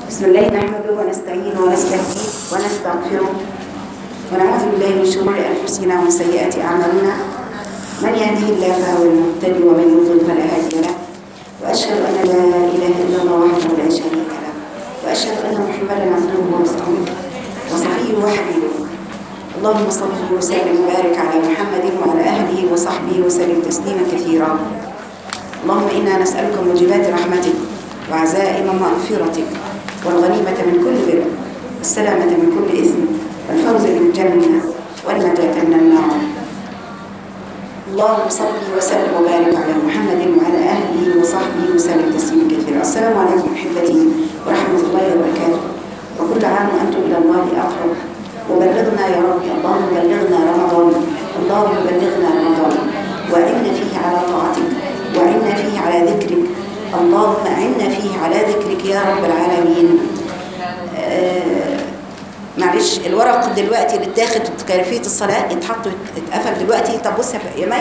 بسم الله نحمده ونستعينه ونستهديه ونستغفره ونعوذ بالله من شرور انفسنا ومن سيئات اعمالنا من يهده الله فهو المهتدي ومن يضلل فلا هادي له واشهد ان لا اله الا الله وحده لا شريك له واشهد ان محمدا عبده ورسوله وصفيه وحبيبه اللهم صل وسلم وبارك على محمد وعلى اهله وصحبه وسلم تسليما كثيرا اللهم انا نسالك موجبات رحمتك وعزائم مغفرتك والغنيمة من كل بر والسلامة من كل إثم والفوز بالجنة والنجاة من النار اللهم صل وسلم وبارك على محمد وعلى أهله وصحبه وسلم تسليما كثيرا السلام عليكم أحبتي ورحمة الله وبركاته وكل عام وأنتم إلى الله أقرب وبلغنا يا رب اللهم بلغنا رمضان اللهم بلغنا رمضان وأعنا فيه على طاعتك وأعنا فيه على ذكرك اللهم أعنا فيه على ذكرك يا رب العالمين آه معلش الورق دلوقتي اللي اتاخد كيفية الصلاة يتحط اتقفل دلوقتي طب بص يا مي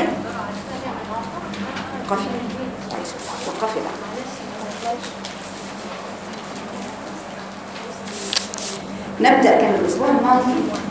وقفي وقفي بقى نبدأ كان الأسبوع الماضي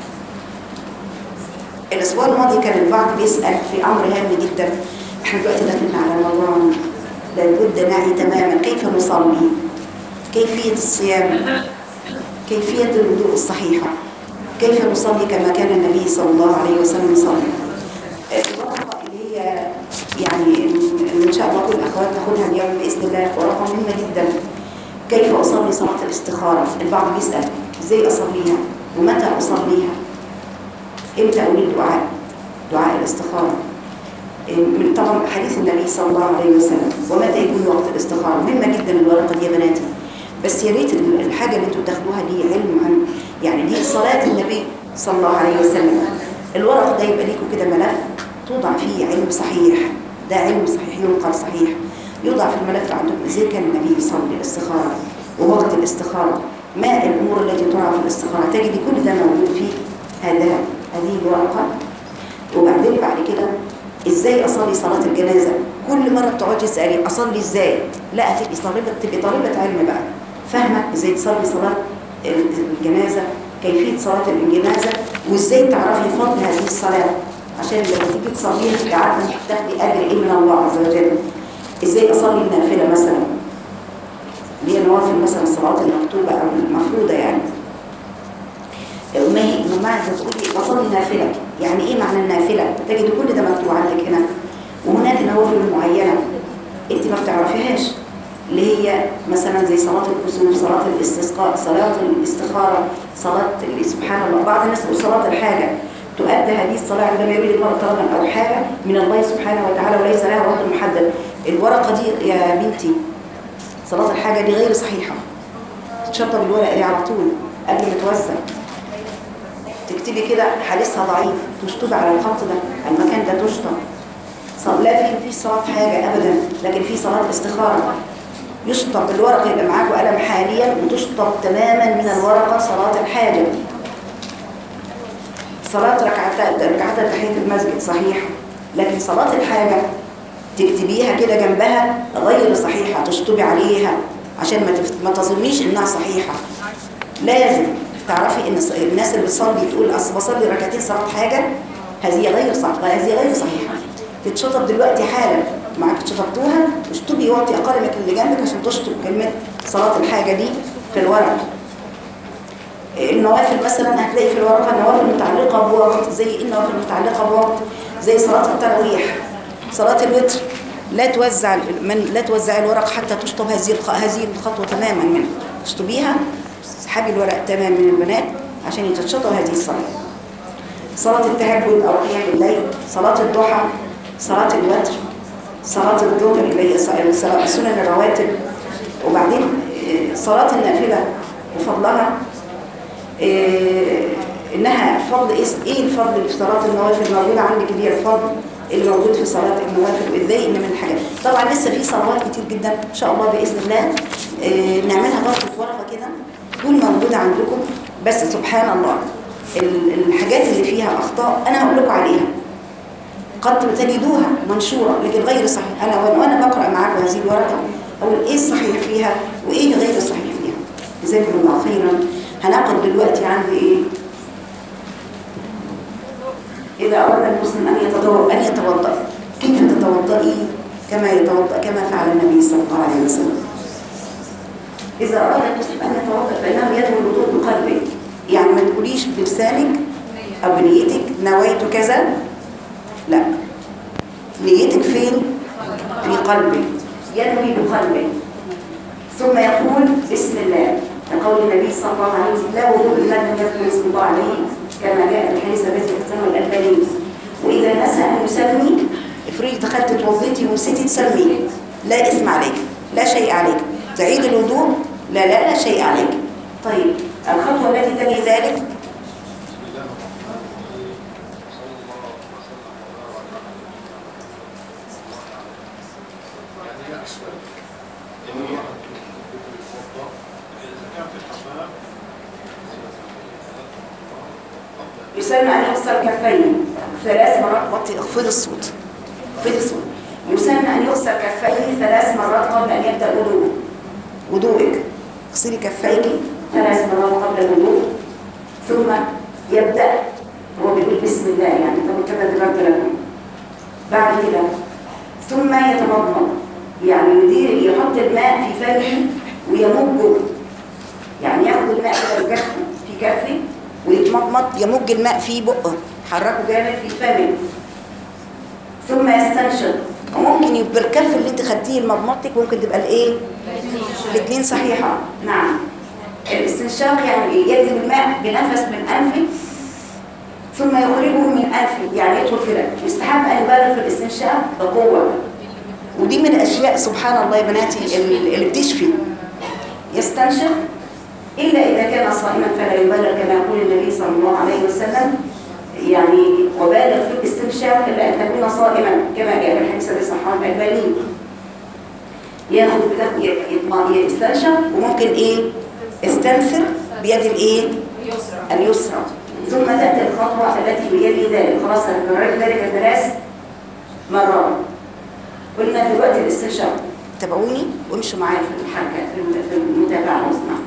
الأسبوع الماضي كان البعض بيسأل في أمر هام جدا احنا دلوقتي داخلين على رمضان لابد نعي تماما كيف نصلي كيفية الصيام كيفية الوضوء الصحيحة كيف نصلي كما كان النبي صلى الله عليه وسلم يصلي الورقة اللي هي يعني إن شاء الله كل الأخوات تاخدها اليوم بإذن الله ورقة مهمة جدا كيف أصلي صلاة الاستخارة البعض بيسأل إزاي أصليها ومتى أصليها إمتى أقول الدعاء دعاء الاستخارة من طبعا حديث النبي صلى الله عليه وسلم ومتى يكون وقت الاستخارة مهمة جدا الورقة دي يا بناتي بس يا ريت الحاجة اللي انتوا تاخدوها دي علم عن يعني دي صلاة النبي صلى الله عليه وسلم الورق ده يبقى ليكوا كده ملف توضع فيه علم صحيح ده علم صحيح ينقل صحيح يوضع في الملف عندكم ازاي كان النبي يصلي الاستخارة ووقت الاستخارة ما الأمور التي ترى في الاستخارة تجدي كل ده موجود في هذا هذه الورقة وبعدين بعد كده ازاي اصلي صلاه الجنازه كل مره بتقعدي تسالي اصلي ازاي لا تبقي طالبه تبقي طالبه علم بقى فاهمه ازاي تصلي صلاه الجنازه كيفيه صلاه الجنازه وازاي تعرفي فضل هذه الصلاه عشان لما تيجي تصليها تبقي عارفه انك تاخدي اجر ايه من الله عز وجل ازاي اصلي النافله مثلا اللي هي نوافل مثلا الصلوات المكتوبه او المفروضه يعني ما هي معنى تقولي بصلي نافله يعني ايه معنى النافله تجد كل ده مكتوب عندك هنا وهناك نوافل معينه انت ما بتعرفيهاش اللي هي مثلا زي صلاه الكسوف صلاه الاستسقاء صلاه الاستخاره صلاه سبحان الله بعض الناس تقول صلاه الحاجه تؤدى هذه الصلاه عندما يريد الله طلبا او حاجه من الله سبحانه وتعالى وليس لها وقت محدد الورقه دي يا بنتي صلاه الحاجه دي غير صحيحه تشطب الورقه دي على طول قبل ما توزع تكتبي كده حديثها ضعيف تشطب على الخط ده المكان ده تشطب لا في في صلاه حاجه ابدا لكن في صلاه استخاره يشطب الورقه يبقى معاكم قلم حاليا وتشطب تماما من الورقه صلاه الحاجه صلاه ركعتين ركعتين تحيه المسجد صحيح لكن صلاه الحاجه تكتبيها كده جنبها غير صحيحه تشطبي عليها عشان ما ما تظنيش انها صحيحه لازم تعرفي ان الناس اللي بتصلي تقول اصل بصلي ركعتين صلاه حاجه هذه غير صح هذه غير صحيحه تتشطب دلوقتي حالا معاك شطبتوها اشطبي وقتي اقلمك اللي جنبك عشان تشطب كلمه صلاه الحاجه دي في الورق النوافل مثلا هتلاقي في الورقه النوافل متعلقه بوقت زي ايه النوافل متعلقه بوقت زي صلاه التراويح صلاه الوتر لا توزع من لا توزعي الورق حتى تشطب هذه هذه الخطوه تماما منها تشطبيها اسحبي الورق تمام من البنات عشان يتشطب هذه الصلاة صلاة التهجد أو قيام الليل صلاة الضحى صلاة الوتر صلاة الظهر اللي هي سنن الرواتب وبعدين صلاة النافلة وفضلها إنها فضل إيه الفضل في صلاة النوافل موجودة عندك دي الفضل اللي موجود في صلاة النوافل وإزاي إن من الحاجات طبعا لسه في صلوات كتير جدا إن شاء الله بإذن الله نعملها برضه في ورقة كده تكون موجودة عندكم بس سبحان الله الحاجات اللي فيها أخطاء أنا هقول لكم عليها قد تجدوها منشورة لكن غير صحيح أنا وأنا بقرأ معاكم هذه الورقة أقول إيه الصحيح فيها وإيه غير الصحيح فيها جزاكم الله خيرا هناخد دلوقتي عند ايه إذا أراد المسلم أن يتوضأ أن يتوضأ كيف تتوضئي كما يتوضأ كما فعل النبي صلى الله عليه وسلم إذا أراد المسلم أن يتوضأ فإنه يدعو الوضوء بقلبه يعني ما تقوليش بلسانك أو بنيتك نويت كذا لا نيتك فين؟ في قلبك ينوي بقلبه ثم يقول بسم الله كقول النبي صلى الله عليه وسلم لا وضوء الا من يذكر اسم الله عليه كما جاء في الحديث الذي اختاره الالباني واذا نسى ان يسمي افرضي دخلت توضيتي ونسيتي تسمي لا اسم عليك لا شيء عليك تعيد الوضوء لا لا لا شيء عليك طيب الخطوه التي تلي ذلك يسمى أن يغسل كفيه ثلاث مرات وطي اخفض الصوت اخفض الصوت يسمى أن يغسل كفيه ثلاث مرات قبل أن يبدأ الوضوء وضوءك اغسلي كفيك ثلاث مرات قبل الوضوء ثم يبدأ هو بيقول بسم الله يعني طب كما ذكرت لكم بعد كده ثم يتمضمض يعني يدير يحط الماء في فمه ويمجه يعني ياخد الماء كده بكفه في كفه ويتمضمض يمج الماء في بقه حركه جامد في فمه ثم يستنشق وممكن يبقى الكف اللي انت خدتيه لمضمضتك ممكن تبقى الايه الاثنين صحيحه نعم الاستنشاق يعني ايه يجذب الماء بنفس من انفه ثم يخرجه من انفه يعني يدخل كده يستحب ان يبالغ في الاستنشاق بقوه ودي من الاشياء سبحان الله يا بناتي اللي بتشفي يستنشق إلا إذا كان صائما فلا يبالغ كما يقول النبي صلى الله عليه وسلم يعني وبالغ في الاستنشاق إلا أن تكون صائما كما جاء في الحديث الذي صححه الألباني ياخذ يستنشق وممكن إيه استنثر بيد الإيه اليسرى ثم تأتي الخطوة التي بيد ذلك خلاص هنكرر ذلك ثلاث مرات قلنا دلوقتي الاستنشاق تابعوني وامشوا معايا في الحركة في المتابعة واسمعوا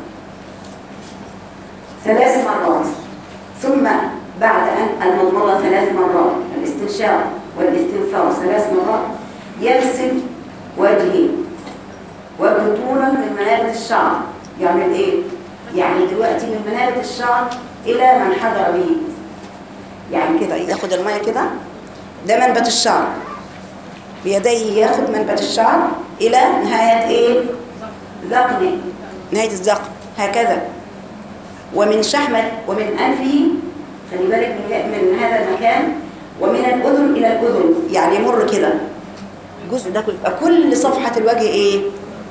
ثلاث مرات ثم بعد أن المضمضة ثلاث مرات الاستنشاق والاستنثار ثلاث مرات يغسل وجهه وجهه طولا من منابت الشعر يعمل ايه؟ يعني دلوقتي من منابت الشعر إلى من حضر به يعني كده ياخد المية كده ده منبت الشعر بيديه ياخد منبت الشعر إلى نهاية ايه؟ ذقنه نهاية الذقن هكذا ومن شحمة ومن أنفه خلي بالك من, من هذا المكان ومن الأذن إلى الأذن يعني يمر كده الجزء ده كله كل صفحة الوجه إيه؟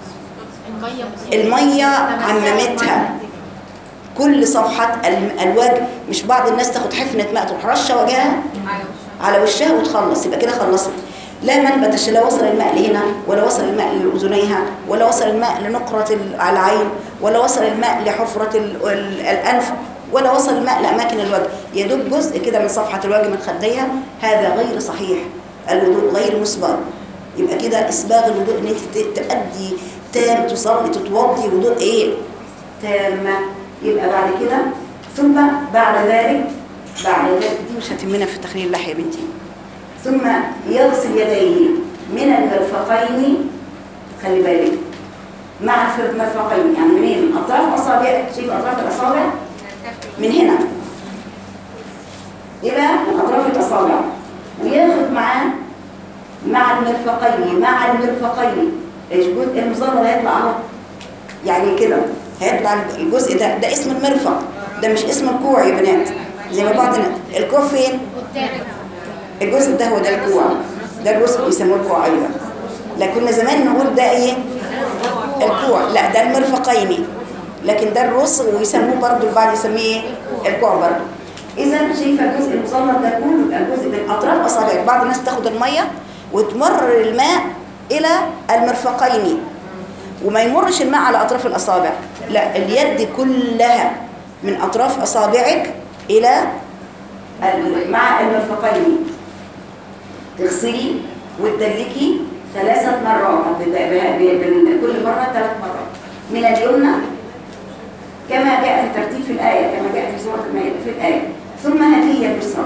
المية عممتها كل صفحة الوجه مش بعض الناس تاخد حفنة ماء تروح رشة وجهها على وشها وتخلص يبقى كده خلصت لا منبت لا وصل الماء لهنا ولا وصل الماء لأذنيها ولا وصل الماء لنقرة العين ولا وصل الماء لحفرة الأنف ولا وصل الماء لأماكن الوجه يدوب جزء كده من صفحة الوجه من خديها هذا غير صحيح الوضوء غير مسبغ يبقى كده إسباغ الوضوء إن أنت تأدي تام تصلي تتوضي وضوء إيه تامة يبقى بعد كده ثم بعد ذلك بعد ذلك دي مش هتمنا في تخليل اللحية يا بنتي ثم يغسل يديه من المرفقين خلي بالك مع المرفقين يعني منين من اطراف اصابع شايف اطراف الاصابع من هنا الى من اطراف الاصابع وياخد معاه مع المرفقين مع المرفقين ايش جزء المظلل هيطلع اهو يعني كده هيطلع الجزء ده ده اسم المرفق ده مش اسم الكوع يا بنات زي ما بعض الكوع فين الجزء ده هو ده الكوع ده الجزء بيسموه الكوع ايضا لكن زمان نقول ده ايه الكوع لا ده المرفقين لكن ده الرص ويسموه برضو البعض يسميه ايه الكوع برضو اذا شايفه الجزء المصنف ده كله الجزء من اطراف اصابعك بعض الناس تاخد الميه وتمرر الماء الى المرفقين وما يمرش الماء على اطراف الاصابع لا اليد كلها من اطراف اصابعك الى مع المرفقين تغسلي وتدلكي ثلاثة مرات كل مرة ثلاث مرات من اليمنى كما جاء في ترتيب في الآية كما جاء في سورة المائدة في الآية ثم هذه اليسرى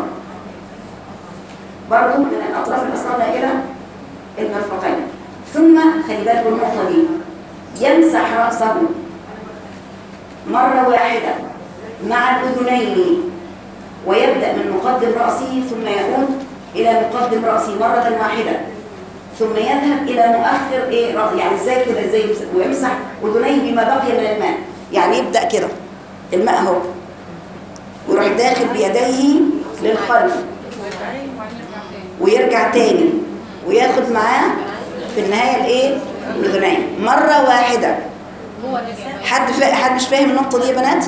برضه من الأطراف الأصابع إلى المرفقين ثم خلي بالكم النقطة دي يمسح رأسه مرة واحدة مع الأذنين ويبدأ من مقدم رأسه ثم يعود إلى مقدم رأسه مرة واحدة ثم يذهب إلى مؤخر إيه رأ- يعني ازاي كده ازاي يمسح ويمسح أذنيه بما بقي من الماء يعني يبدأ كده الماء اهو ويروح داخل بيديه للخلف ويرجع تاني وياخد معاه في النهاية الايه الأذنين مرة واحدة حد فا... حد مش فاهم النقطة دي يا بنات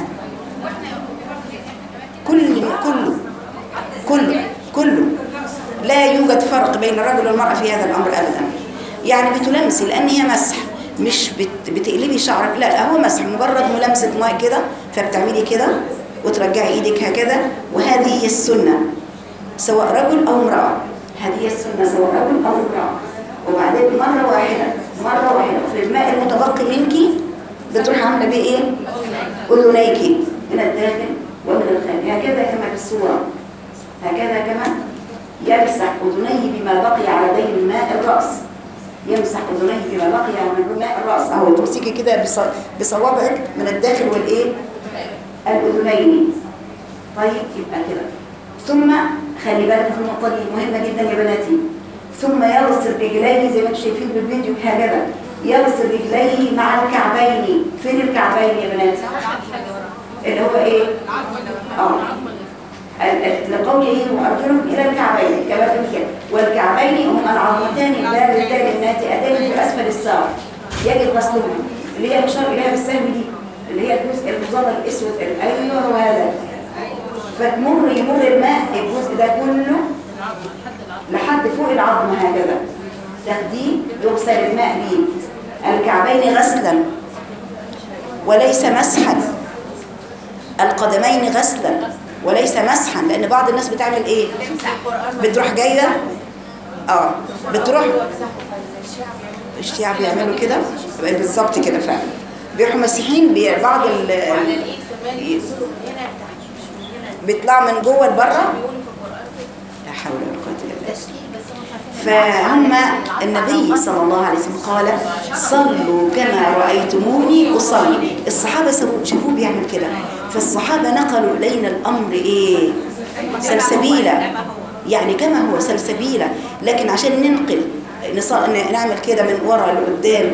كل كله كله كله لا يوجد فرق بين الرجل والمرأة في هذا الأمر أبدا يعني بتلمسي لأن هي مسح مش بت... بتقلبي شعرك لا هو مسح مجرد ملامسة ماء كده فبتعملي كده وترجعي ايدك هكذا وهذه هي السنة سواء رجل أو امرأة هذه هي السنة سواء رجل أو امرأة وبعدين مرة واحدة مرة واحدة في الماء المتبقي منك بتروح عاملة بيه ايه؟ أذنيك من الداخل ومن الخارج هكذا كما في الصورة هكذا كما يمسح أذنيه بما بقي على دين الماء الرأس يمسح أذنيه بما بقي على ماء الرأس أهو تمسكي كده بص- بصوابعك من الداخل والإيه؟ الأذنين طيب يبقى كده ثم خلي بالك في النقطة دي مهمة جدا يا بناتي ثم يغسل رجليه زي ما انتم شايفين في الفيديو هكذا يغسل رجليه مع الكعبين فين الكعبين يا بنات؟ اللي هو ايه؟ اه ال- ال- لقوله وارجلهم الى الكعبين كما في الكتاب والكعبين هم العظمتان البارزتان الناتئتان في اسفل الساق يجب غسلهما اللي هي المشار اليها بالسهم دي اللي هي الجزء المظلل الاسود ايوه هو هذا فتمر يمر الماء الجزء ده كله لحد فوق العظم هكذا تاخديه يغسل الماء به الكعبين غسلا وليس مسحا القدمين غسلا وليس مسحا لان بعض الناس بتعمل ايه بتروح جايه اه بتروح الشيعة بيعملوا كده بالظبط كده فعلا بيروحوا مسيحين بعض ال ال- بيطلعوا من جوه لبره لا حول ولا قوه الا بالله فهم النبي صلى الله عليه وسلم قال صلوا كما رأيتموني أصلي الصحابة سبو- شافوه بيعمل كده فالصحابة نقلوا إلينا الأمر إيه سلسبيلة يعني كما هو سلسبيلة لكن عشان ننقل نص- ن- نعمل كده من ورا لقدام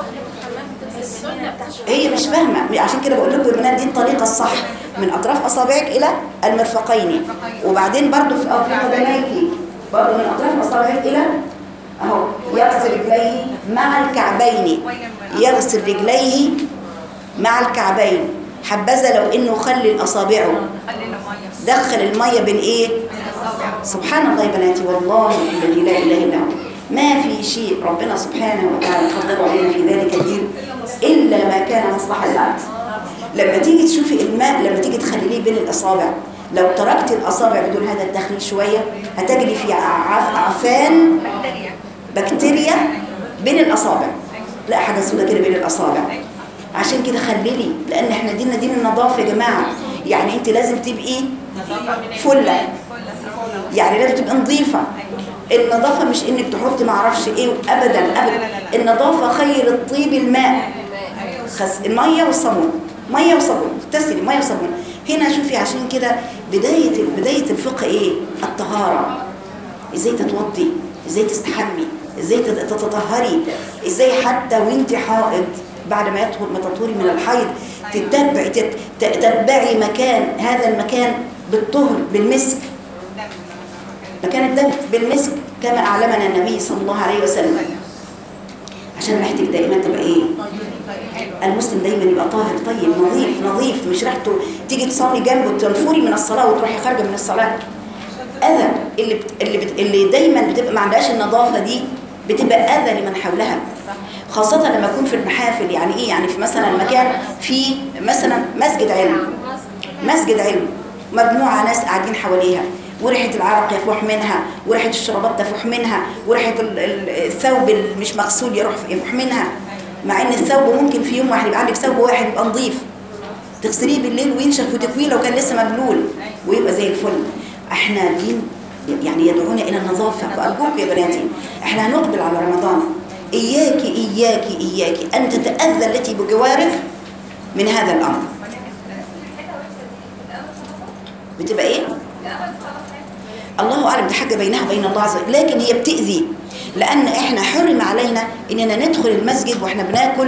هي مش فاهمة عشان كده بقول لكم يا بنات دي الطريقة الصح من أطراف أصابعك إلى المرفقين وبعدين برضو في أو في قدميك برضو من أطراف أصابعك إلى أهو يغسل رجليه مع الكعبين يغسل رجليه مع الكعبين حبذا لو إنه خلي أصابعه دخل المية بين إيه سبحان الله يا بناتي والله الذي لا إله إلا هو ما في شيء ربنا سبحانه وتعالى قدر علينا في ذلك الدين إلا ما كان مصلحة للعبد لما تيجي تشوفي الماء لما تيجي تخليه بين الأصابع لو تركت الأصابع بدون هذا التخليل شوية هتجري في عف- عفان بكتيريا بين الأصابع لا حاجة سودة كده بين الأصابع عشان كده خللي لأن احنا ديننا دين النظافة يا جماعة يعني انت لازم تبقي فلة يعني لازم تبقى نظيفة النظافة مش انك تحط معرفش ايه ابدا ابدا النظافة خير الطيب الماء خس المية والصابون مية وصابون تغسلي مية وصابون هنا شوفي عشان كده بداية بداية الفقه ايه الطهارة ازاي تتوضي ازاي تستحمي ازاي تت- تتطهري ازاي حتى وانت حائض بعد ما يطهر ما تطهري من الحيض تتبعي تت- تتبعي مكان هذا المكان بالطهر بالمسك مكان الدم بالمسك كما أعلمنا النبي صلى الله عليه وسلم عشان ريحتك دائما تبقى ايه المسلم دايما يبقى طاهر طيب نظيف نظيف مش ريحته تيجي تصلي جنبه تنفري من الصلاة وتروحي خارجة من الصلاة أذى اللي بت... اللي, بت... اللي دايما بتبقى ما عندهاش النظافة دي بتبقى أذى لمن حولها خاصة لما يكون في المحافل يعني ايه يعني في مثلا مكان فيه مثلا مسجد علم مسجد علم مجموعة ناس قاعدين حواليها وريحة العرق يفوح منها وريحة الشرابات تفوح منها وريحة ال- ال- الثوب اللي مش مغسول يروح يفوح منها مع ان الثوب ممكن في يوم واحد يبقى عندك ثوب واحد يبقى نظيف تغسليه بالليل وينشف وتكويه لو كان لسه مبلول ويبقى زي الفل احنا دين يعني يدعونا الى النظافه فارجوك يا بناتي احنا هنقبل على رمضان اياك اياك اياك ان تتاذى التي بجوارك من هذا الامر بتبقى ايه الله اعلم دي حاجه بينها وبين الله عز وجل لكن هي بتاذي لان احنا حرم علينا اننا ندخل المسجد واحنا بناكل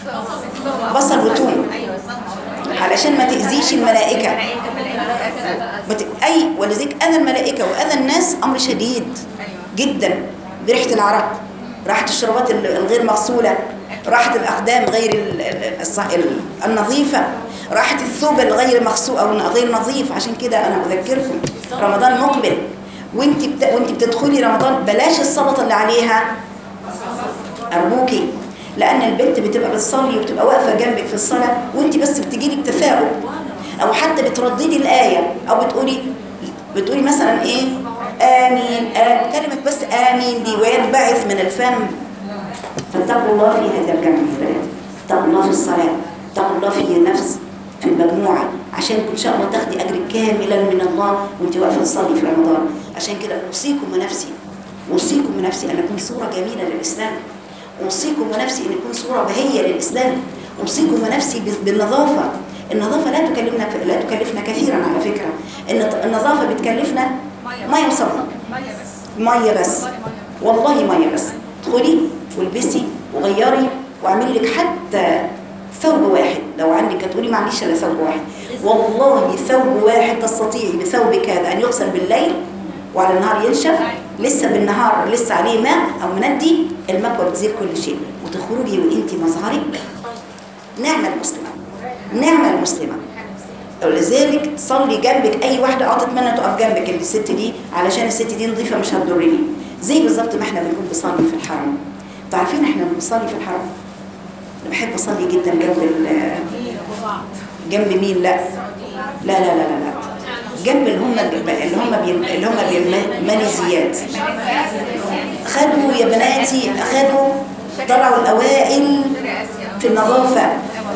بصل وثوم علشان ما تاذيش الملائكه بت... اي ولذلك اذى الملائكه واذى الناس امر شديد جدا بريحه العرق راحه الشربات ال- الغير مغسوله راحه الاقدام غير ال- ال- الص- ال- النظيفه راحه الثوب الغير مغسول او غير نظيف عشان كده انا اذكركم رمضان مقبل وانت بت... وانت بتدخلي رمضان بلاش السلطه اللي عليها ارجوكي لان البنت بتبقى بتصلي وبتبقى واقفه جنبك في الصلاه وانت بس بتجي لك تفاؤل او حتى بترددي الايه او بتقولي بتقولي مثلا ايه امين آمين كلمه بس امين دي وينبعث من الفم فاتقوا الله في هذا الجمع يا بنات اتقوا الله في الصلاه اتقوا الله في النفس في المجموعه عشان ان شاء الله تاخدي اجر كاملا من الله وانت واقفه تصلي في رمضان عشان كده اوصيكم ونفسي اوصيكم ونفسي ان اكون صوره جميله للاسلام اوصيكم ونفسي ان يكون صوره بهيه للاسلام اوصيكم ونفسي بال- بالنظافه النظافه لا تكلفنا لا تكلفنا كثيرا على فكره ان النظافه بتكلفنا ميه وصابون ميه بس والله ميه بس ادخلي والبسي وغيري واعملي لك حتى ثوب واحد لو عندك هتقولي معلش الا ثوب واحد والله ثوب واحد تستطيعي بثوبك هذا ان يغسل بالليل وعلى النهار ينشف لسه بالنهار لسه عليه ماء او مندي المكوى بتزيل كل شيء وتخرجي وانت مظهرك نعمه المسلمه نعمه المسلمه ولذلك تصلي جنبك اي واحده اه تتمنى تقف جنبك الست دي علشان الست دي نظيفه مش هتضرني زي بالظبط ما احنا بنكون بنصلي في الحرم انتوا عارفين احنا بنصلي في الحرم انا بحب اصلي جدا جنب ال- جنب مين لا لا لا لا لا, لا. جنب اللي هم اللي هم بي- اللي هم بالماليزيات خدوا يا بناتي خدوا طلعوا الاوائل في النظافه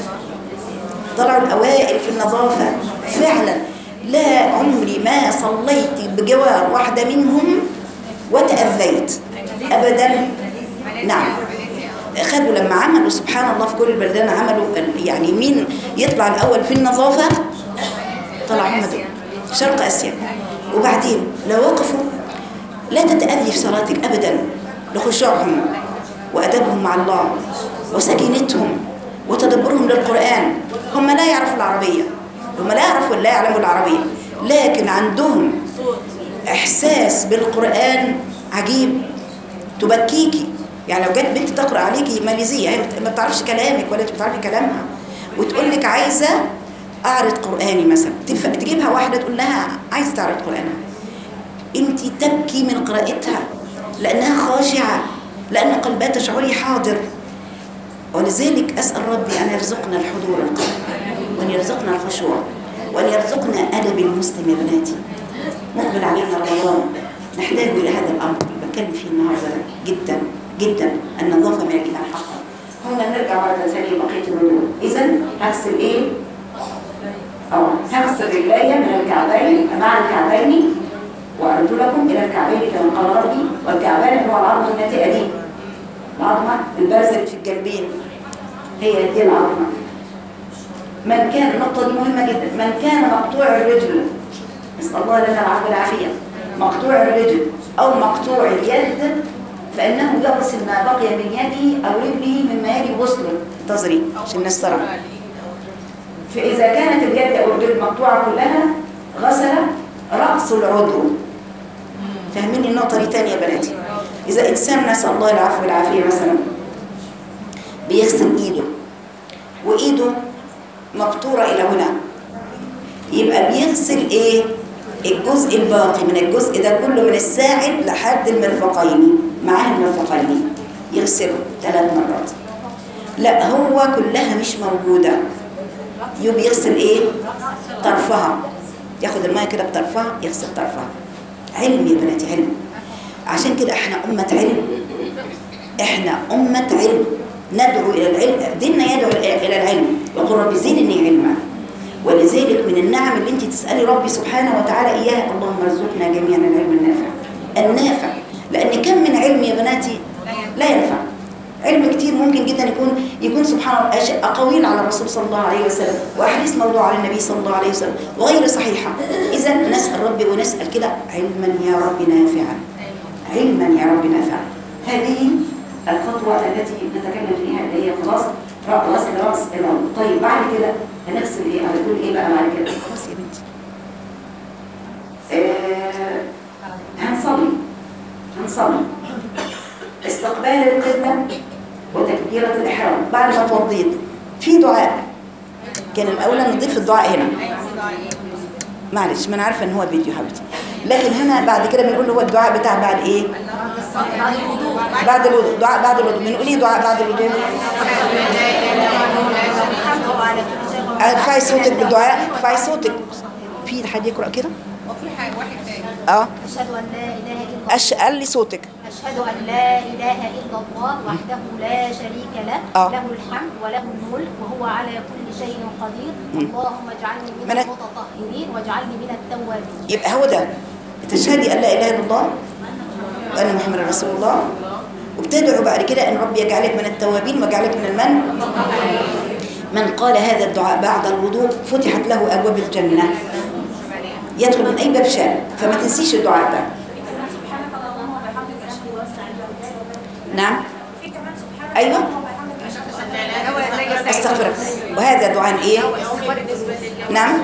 طلعوا الأوائل في النظافة فعلا لا عمري ما صليت بجوار واحدة منهم وتأذيت أبدا نعم خدوا لما عملوا سبحان الله في كل البلدان عملوا ال- يعني مين يطلع الأول في النظافة طلع هم دول شرق آسيا وبعدين لو وقفوا لا تتأذي في صلاتك أبدا لخشوعهم وأدبهم مع الله وسكينتهم وتدبرهم للقرآن هم لا يعرفوا العربية هم لا يعرفوا لا يعلموا العربية لكن عندهم إحساس بالقرآن عجيب تبكيكي يعني لو جت بنت تقرأ عليكي ماليزية هي ما بتعرفش كلامك ولا انت بتعرفي كلامها وتقول لك عايزة أعرض قرآني مثلا تف- تجيبها واحدة تقول لها عايزة تعرض قرآنها انت تبكي من قراءتها لانها خاشعه لان قلبها تشعري حاضر ولذلك اسال ربي ان يرزقنا الحضور القلب وان يرزقنا الخشوع وان يرزقنا ادب المسلم يا بناتي مقبل علينا رمضان نحتاج الى هذا الامر بتكلم فيه النهارده جدا جدا النظافه من الكلام حقا هنا نرجع مره ثانيه بقيه الردود اذا هغسل ايه اه هغسل رجلي من الكعبين مع الكعبين وارجلكم الى الكعبين كما قال ربي والكعبين هو العظم الناتئه دي العظمه البارزه في الجنبين هي دي العظمه من كان النقطه دي مهمه جدا من كان مقطوع الرجل نسال الله لنا العفو والعافيه مقطوع الرجل او مقطوع اليد فانه يغسل ما بقي من يده او رجله مما يلي غسله انتظري عشان الناس ترى فإذا كانت اليد أو الرجل مقطوعة كلها غسل رأس العضو فاهميني النقطة دي تانية يا بناتي إذا إنسان نسأل الله العفو والعافية مثلا بيغسل إيده وإيده مقطورة إلى هنا يبقى بيغسل إيه؟ الجزء الباقي من الجزء ده كله من الساعد لحد المرفقين معاه المرفقين يغسله ثلاث مرات لا هو كلها مش موجوده يبقى يغسل ايه طرفها ياخد الميه كده بطرفها يغسل طرفها علم يا بناتي علم عشان كده احنا أمة علم احنا أمة علم ندعو إلى العلم ديننا يدعو إلى العلم وقل رب زدني علما ولذلك من النعم اللي انت تسالي ربي سبحانه وتعالى اياها اللهم ارزقنا جميعا العلم النافع النافع لان كم من علم يا بناتي لا ينفع علم كتير ممكن جدا يكون يكون سبحان الله أش- اقاويل على الرسول صلى الله عليه وسلم واحاديث موضوع على النبي صلى الله عليه وسلم وغير صحيحه اذا نسال ربي ونسال كده علما يا رب نافعا علما يا رب نافعا هذه الخطوه التي نتكلم فيها اللي هي خلاص رأس راس العضو طيب بعد كده هنغسل ايه هنقول ايه بقى بعد كده خلاص يا بنتي آه هنصلي هنصلي استقبال القبلة وتكبيرة الإحرام بعد ما توضيت في دعاء كان الأولى نضيف الدعاء هنا معلش ما أنا عارفة إن هو فيديو حبيبتي لكن هنا بعد كده بنقول هو الدعاء بتاع بعد إيه؟ بعد الوضوء دعاء بعد الوضوء بنقول إيه دعاء بعد الوضوء؟ ارفعي صوتك بالدعاء ارفعي صوتك في حد يقرأ كده؟ وفي حاجة واحد تاني اه أشهد أن لا إله إلا الله أش قال لي صوتك أشهد أن لا إله إلا الله وحده لا شريك له آه. له الحمد وله الملك وهو على كل شيء قدير اللهم اجعلني من من- المتطهرين واجعلني من التوابين يبقى هو ده تشهدي ان لا اله الا الله وان محمد رسول الله وبتدعو بعد كده ان ربي يجعلك من التوابين ويجعلك من المن من قال هذا الدعاء بعد الوضوء فتحت له ابواب الجنه يدخل من اي باب شاء فما تنسيش الدعاء ده سبحانك اللهم وبحمدك اشهد ان لا اله الا انت نعم في كمان سبحانك أيوة. اللهم وبحمدك اشهد ان لا اله الا انت استغفرك وهذا دعاء ايه نعم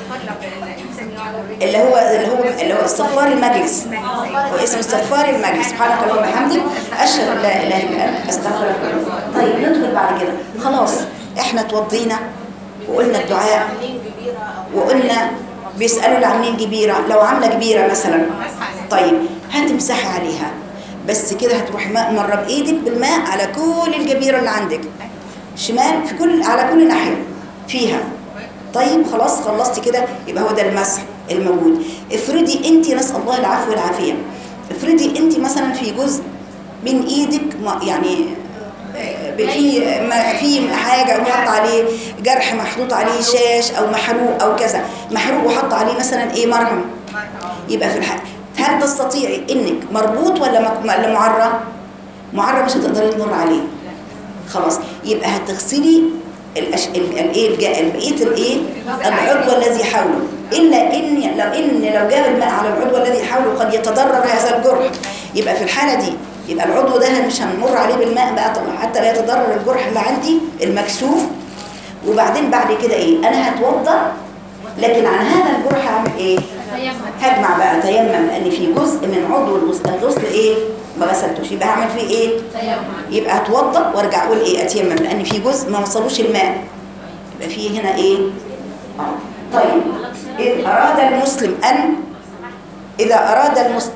اللي هو اللي هو اللي هو استغفار المجلس هو اسمه استغفار المجلس سبحانك اللهم وبحمدك اشهد ان لا اله الا انت استغفرك طيب ندخل بعد كده خلاص احنا توضينا وقلنا الدعاء وقلنا بيسالوا اللي عاملين كبيره لو عامله كبيره مثلا طيب هتمسحي عليها بس كده هتروحي ماء مره بايدك بالماء على كل الجبيره اللي عندك شمال في كل على كل ناحيه فيها طيب خلاص خلصتي كده يبقى هو ده المسح الموجود افرضي انت نسال الله العفو والعافيه افرضي انت مثلا في جزء من ايدك ما- يعني آه، في ما في حاجه محط عليه جرح محطوط عليه شاش او محروق او كذا محروق وحط عليه مثلا ايه مرهم يبقى في الحق هل تستطيعي انك مربوط ولا مك- ولا معرة معرة مش هتقدري تمر عليه خلاص يبقى هتغسلي الأش... ال- الايه الج- بقيه الايه العضو الذي حوله الا ان لو ان لو جاب الماء على العضو الذي حوله قد يتضرر هذا الجرح يبقى في الحاله دي يبقى العضو ده مش هنمر عليه بالماء بقى طبعا حتى لا يتضرر الجرح اللي عندي المكشوف وبعدين بعد كده ايه انا هتوضا لكن عن هذا الجرح هعمل ايه هجمع بقى تيمم لان في جزء من عضو الغسل الغسل ايه ما غسلتوش يبقى هعمل فيه ايه يبقى اتوضا وارجع اقول ايه اتيمم لان في جزء ما وصلوش الماء يبقى في هنا ايه آه. طيب إذ اراد المسلم ان اذا اراد المسلم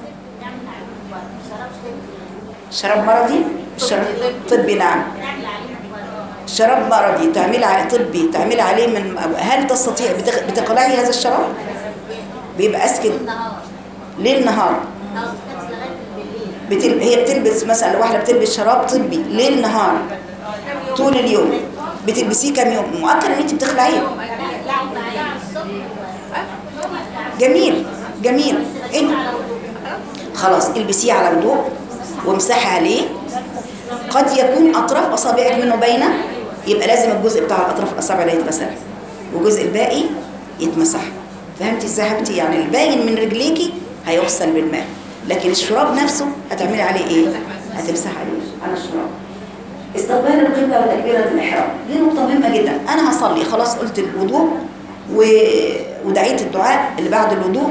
شراب مرضي الشراب طبي نعم شراب مرضي تعملي عليه طبي تعملي عليه من هل تستطيع بتخ- بتقلعي هذا الشراب بيبقى اسكت ليل نهار بتل... هي بتلبس مثلا لو واحده بتلبس شراب طبي ليل نهار طول اليوم بتلبسيه كام يوم مؤكد ان انت بتخلعيه جميل جميل انت خلاص البسيه على وضوء وامسحي عليه قد يكون اطراف اصابعك منه باينه يبقى لازم الجزء بتاع الاطراف الاصابع ده يتغسل والجزء الباقي يتمسح فهمتي ازاي حبيبتي يعني الباين من رجليكي هيغسل بالماء لكن الشراب نفسه هتعملي عليه ايه هتمسح عليه على الشراب استقبال القبلة وتكبيرة الإحرام دي نقطة مهمة جدا أنا هصلي خلاص قلت الوضوء و... ودعيت الدعاء اللي بعد الوضوء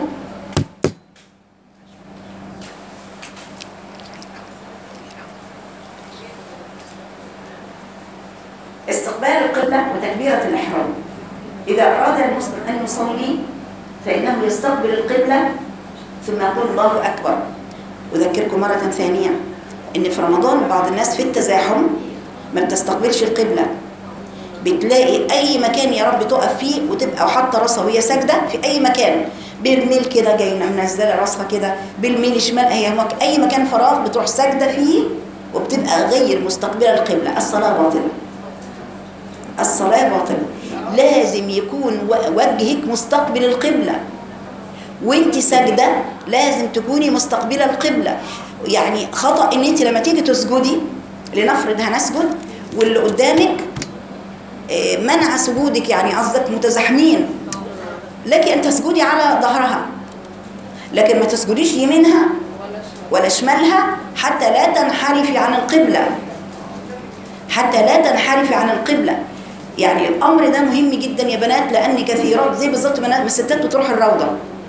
استقبال القبلة وتكبيرة الإحرام إذا أراد المسلم أن يصلي فإنه يستقبل القبلة ثم يقول الله أكبر أذكركم مرة ثانية إن في رمضان بعض الناس في التزاحم ما بتستقبلش القبلة بتلاقي أي مكان يا رب تقف فيه وتبقى حاطة راسها وهي ساجدة في أي مكان بالميل كده جاية منزلة راسها كده بالميل شمال هي هناك أي مكان فراغ بتروح ساجدة فيه وبتبقى غير مستقبلة القبلة الصلاة باطلة الصلاة باطلة لازم يكون و- وجهك مستقبل القبلة وانت ساجدة لازم تكوني مستقبلة القبلة يعني خطأ ان انت لما تيجي تسجدي لنفرض هنسجد واللي قدامك آه، منع سجودك يعني قصدك متزاحمين لك ان تسجدي على ظهرها لكن ما تسجديش يمينها ولا شمالها حتى لا تنحرفي عن القبلة حتى لا تنحرفي عن القبلة يعني الأمر ده مهم جدا يا بنات لأن كثيرات زي بالظبط بنات من الستات بتروح الروضة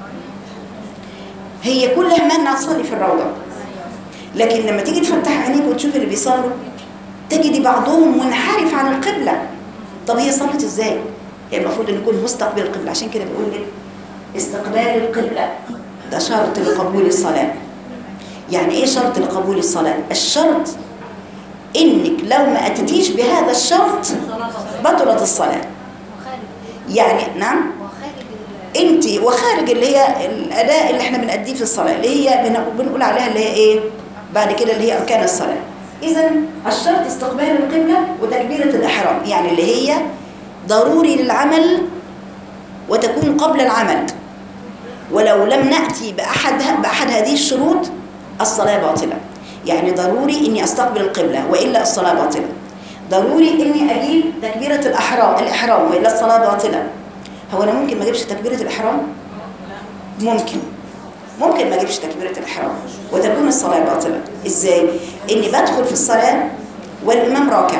هي كل همها انها تصلي في الروضة لكن لما تيجي تفتح عينيك وتشوف اللي بيصلوا تجدي بعضهم منحرف عن القبلة طب هي صلت ازاي؟ هي المفروض ان يكون مستقبل القبلة عشان كده بيقول لك استقبال القبلة ده شرط لقبول الصلاة يعني ايه شرط لقبول الصلاة؟ الشرط انك لو ما اتيتيش بهذا الشرط بطلت الصلاة وخارج يعني نعم وخارج ال- انت وخارج اللي هي الاداء اللي احنا بنأديه في الصلاه اللي هي بن- بنقول عليها اللي هي ايه بعد كده اللي هي اركان الصلاه اذا الشرط استقبال القبله وتكبيره الاحرام يعني اللي هي ضروري للعمل وتكون قبل العمل ولو لم ناتي باحد باحد هذه الشروط الصلاه باطله يعني ضروري اني استقبل القبله والا الصلاه باطله ضروري اني اجيب تكبيره الاحرام الاحرام والا الصلاه باطله هو انا ممكن ما اجيبش تكبيره الاحرام ممكن ممكن ما اجيبش تكبيره الاحرام وتكون الصلاه باطله ازاي اني بدخل في الصلاه والامام راكع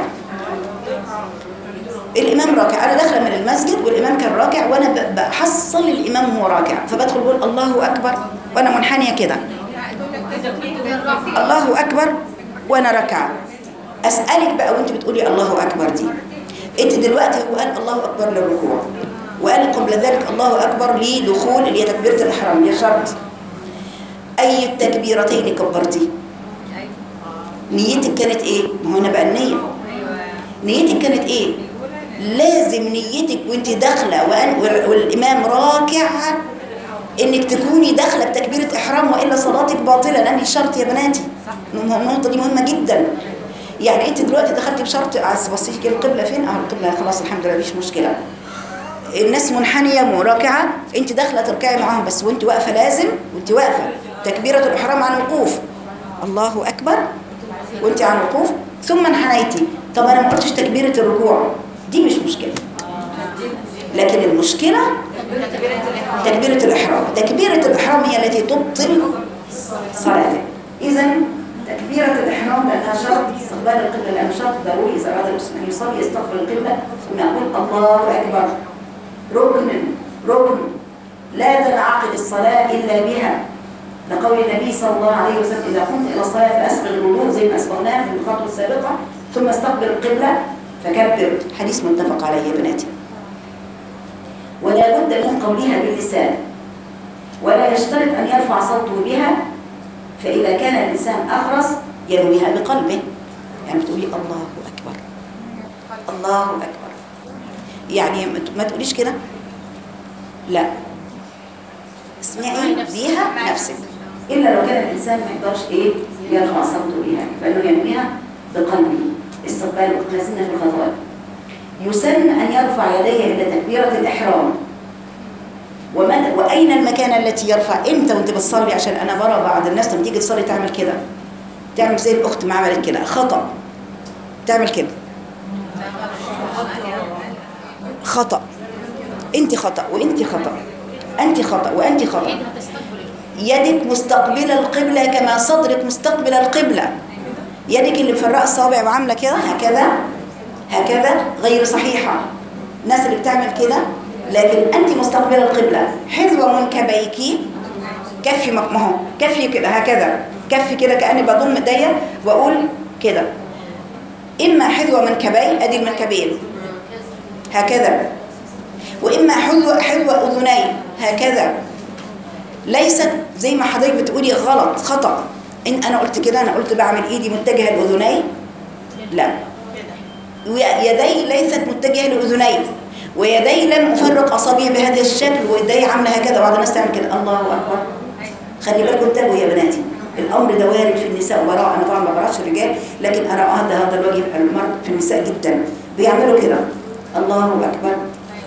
الامام راكع انا داخله من المسجد والامام كان راكع وانا ب- بحصل الامام وهو راكع فبدخل بقول الله اكبر وانا منحنيه كده الله اكبر وانا راكعه اسالك بقى وانت بتقولي الله اكبر دي انت دلوقتي هو قال الله اكبر للركوع وقال قبل ذلك الله اكبر لدخول اللي هي تكبيره الاحرام اللي هي شرط اي التكبيرتين كبرتي نيتك كانت ايه ما هو انا بقى النيه نيتك كانت ايه لازم نيتك وانت داخله وأن- وال- والامام راكع انك تكوني داخله بتكبيره احرام والا صلاتك باطله لان دي شرط يا بناتي النقطه النقطة دي مهمه جدا يعني انت دلوقتي دخلتي بشرط عايز بصيتي كده القبله فين اه القبله خلاص الحمد لله مفيش مشكله الناس منحنيه وراكعه انت داخله تركعي معاهم بس وانت واقفه لازم وانت واقفه تكبيره الاحرام عن الوقوف الله اكبر وانت عن الوقوف ثم انحنيتي طب انا ما قلتش تكبيره الركوع دي مش مشكله لكن المشكله تكبيره الاحرام تكبيره الاحرام هي التي تبطل صلاتك اذا تكبيره الاحرام لانها شرط استقبال القبله لانه شرط ضروري اذا اراد المسلم ان يصلي يستقبل القبله ثم يقول الله اكبر ركن ركن لا تنعقد الصلاة إلا بها لقول النبي صلى الله عليه وسلم إذا قمت إلى الصلاة فأسبغ الوضوء زي ما أسبغناه في الخطوة السابقة ثم استقبل القبلة فكبر حديث متفق عليه يا بناتي ولا بد من قولها باللسان ولا يشترط أن يرفع صوته بها فإذا كان الإنسان أخرس ينويها بقلبه يعني بتقولي الله أكبر الله أكبر يعني ما ت- ما تقوليش كده لا اسمعي بيها نفسك الا لو كان الانسان ما يقدرش ايه يرفع صوته بيها فانه ينويها بقلبه استقبال لازمنا في الخطوات يسن ان يرفع يديه عند تكبيره الاحرام ومتى واين المكان التي يرفع امتى وانت بتصلي عشان انا برى بعض الناس لما تيجي تصلي تعمل كده تعمل زي الاخت ما عملت كده خطا تعمل كده خطأ انت خطأ وانت خطأ انت خطأ وانت خطأ ايدها تستقبل يدك مستقبلة القبلة كما صدرك مستقبل القبلة يدك اللي مفرقة الصابع وعاملة كده هكذا هكذا غير صحيحة الناس اللي بتعمل كده لكن انت مستقبلة القبلة حذو منكبيك كفي ما ما هو كفي كده هكذا كفي كده كأني بضم ايديا واقول كده اما حذو منكبي ادي المنكبين هكذا واما حذو حذو اذني هكذا ليست زي ما حضرتك بتقولي غلط خطا ان انا قلت كده انا قلت بعمل ايدي متجهه لاذني لا يدي ليست متجهه لاذني ويدي لم افرق اصابعي بهذا الشكل ويدي عامله هكذا بعض الناس تعمل كده الله اكبر خلي بالكم انتبهوا يا بناتي الامر ده وارد في النساء وراء انا طبعا ما براش الرجال لكن ارى هذا هذا الوجه المرء في النساء جدا بيعملوا كده الله اكبر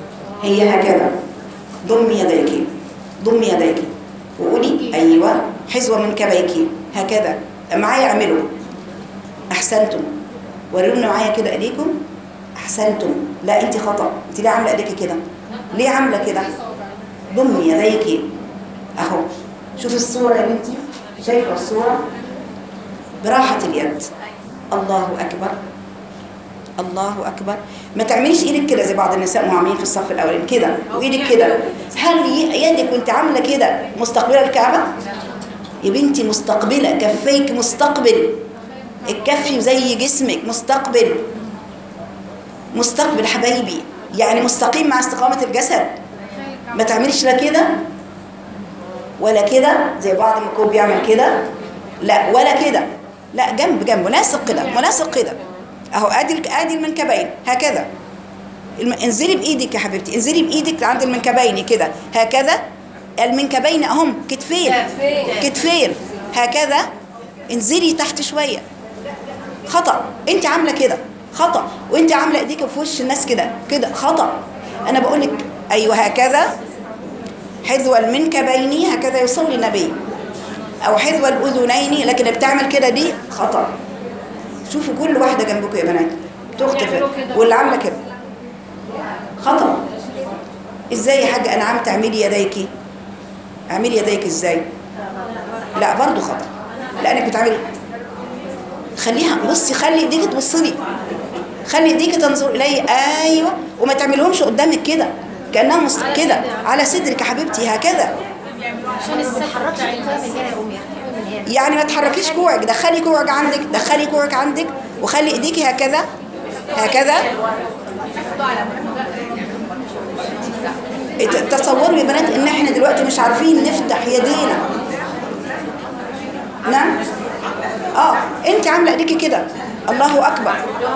هي هكذا ضمي يديك ضمي يديك وقولي ايوه حذو من كبيك هكذا معايا اعملوا احسنتم وروني معايا كده ايديكم احسنتم لا انت خطا انت ليه عامله ايديك كده ليه عامله كده ضمي يديك اهو شوف الصوره يا بنتي شايفه الصوره براحه اليد الله اكبر الله اكبر ما تعمليش ايدك كده زي بعض النساء وهم عاملين في الصف الاولاني كده وايدك كده هل ي- يدك وانت عامله كده مستقبله الكعبه يا بنتي مستقبله كفيك مستقبل الكف زي جسمك مستقبل مستقبل حبايبي يعني مستقيم مع استقامه الجسد ما تعملش لا كده ولا كده زي بعض ما يكون بيعمل كده لا ولا كده لا جنب جنب مناسق كده مناسق كده اهو ادي الك- ادي المنكبين هكذا الم... انزلي بايدك يا حبيبتي انزلي بايدك عند المنكبين كده هكذا المنكبين اهم كتفين كتفين هكذا انزلي تحت شويه خطا انت عامله كده خطا وانت عامله ايديك في وش الناس كده كده خطا انا بقول لك ايوه هكذا حذو المنكبين هكذا يصلي النبي او حذو الاذنين لكن اللي بتعمل كده دي خطا شوفوا كل واحده جنبكم يا بنات تخطف واللي عامله كده خطا ازاي يا حاجه انعام تعملي يديكي اعملي يديك ازاي لا برضو خطا لانك بتعملي خليها بصي خلي ايديك تبص لي خلي ايديك تنظر الي ايوه وما تعملهمش قدامك كده كانها مست... كده على صدرك يا حبيبتي هكذا عشان الصحة تعمل من هنا يا أمي من هنا يعني ما تحركيش كوعك دخلي كوعك عندك دخلي كوعك عندك وخلي ايديكي هكذا هكذا ت- تصوروا يا بنات ان احنا دلوقتي مش عارفين نفتح يدينا نعم اه انت عامله ايديكي كده الله اكبر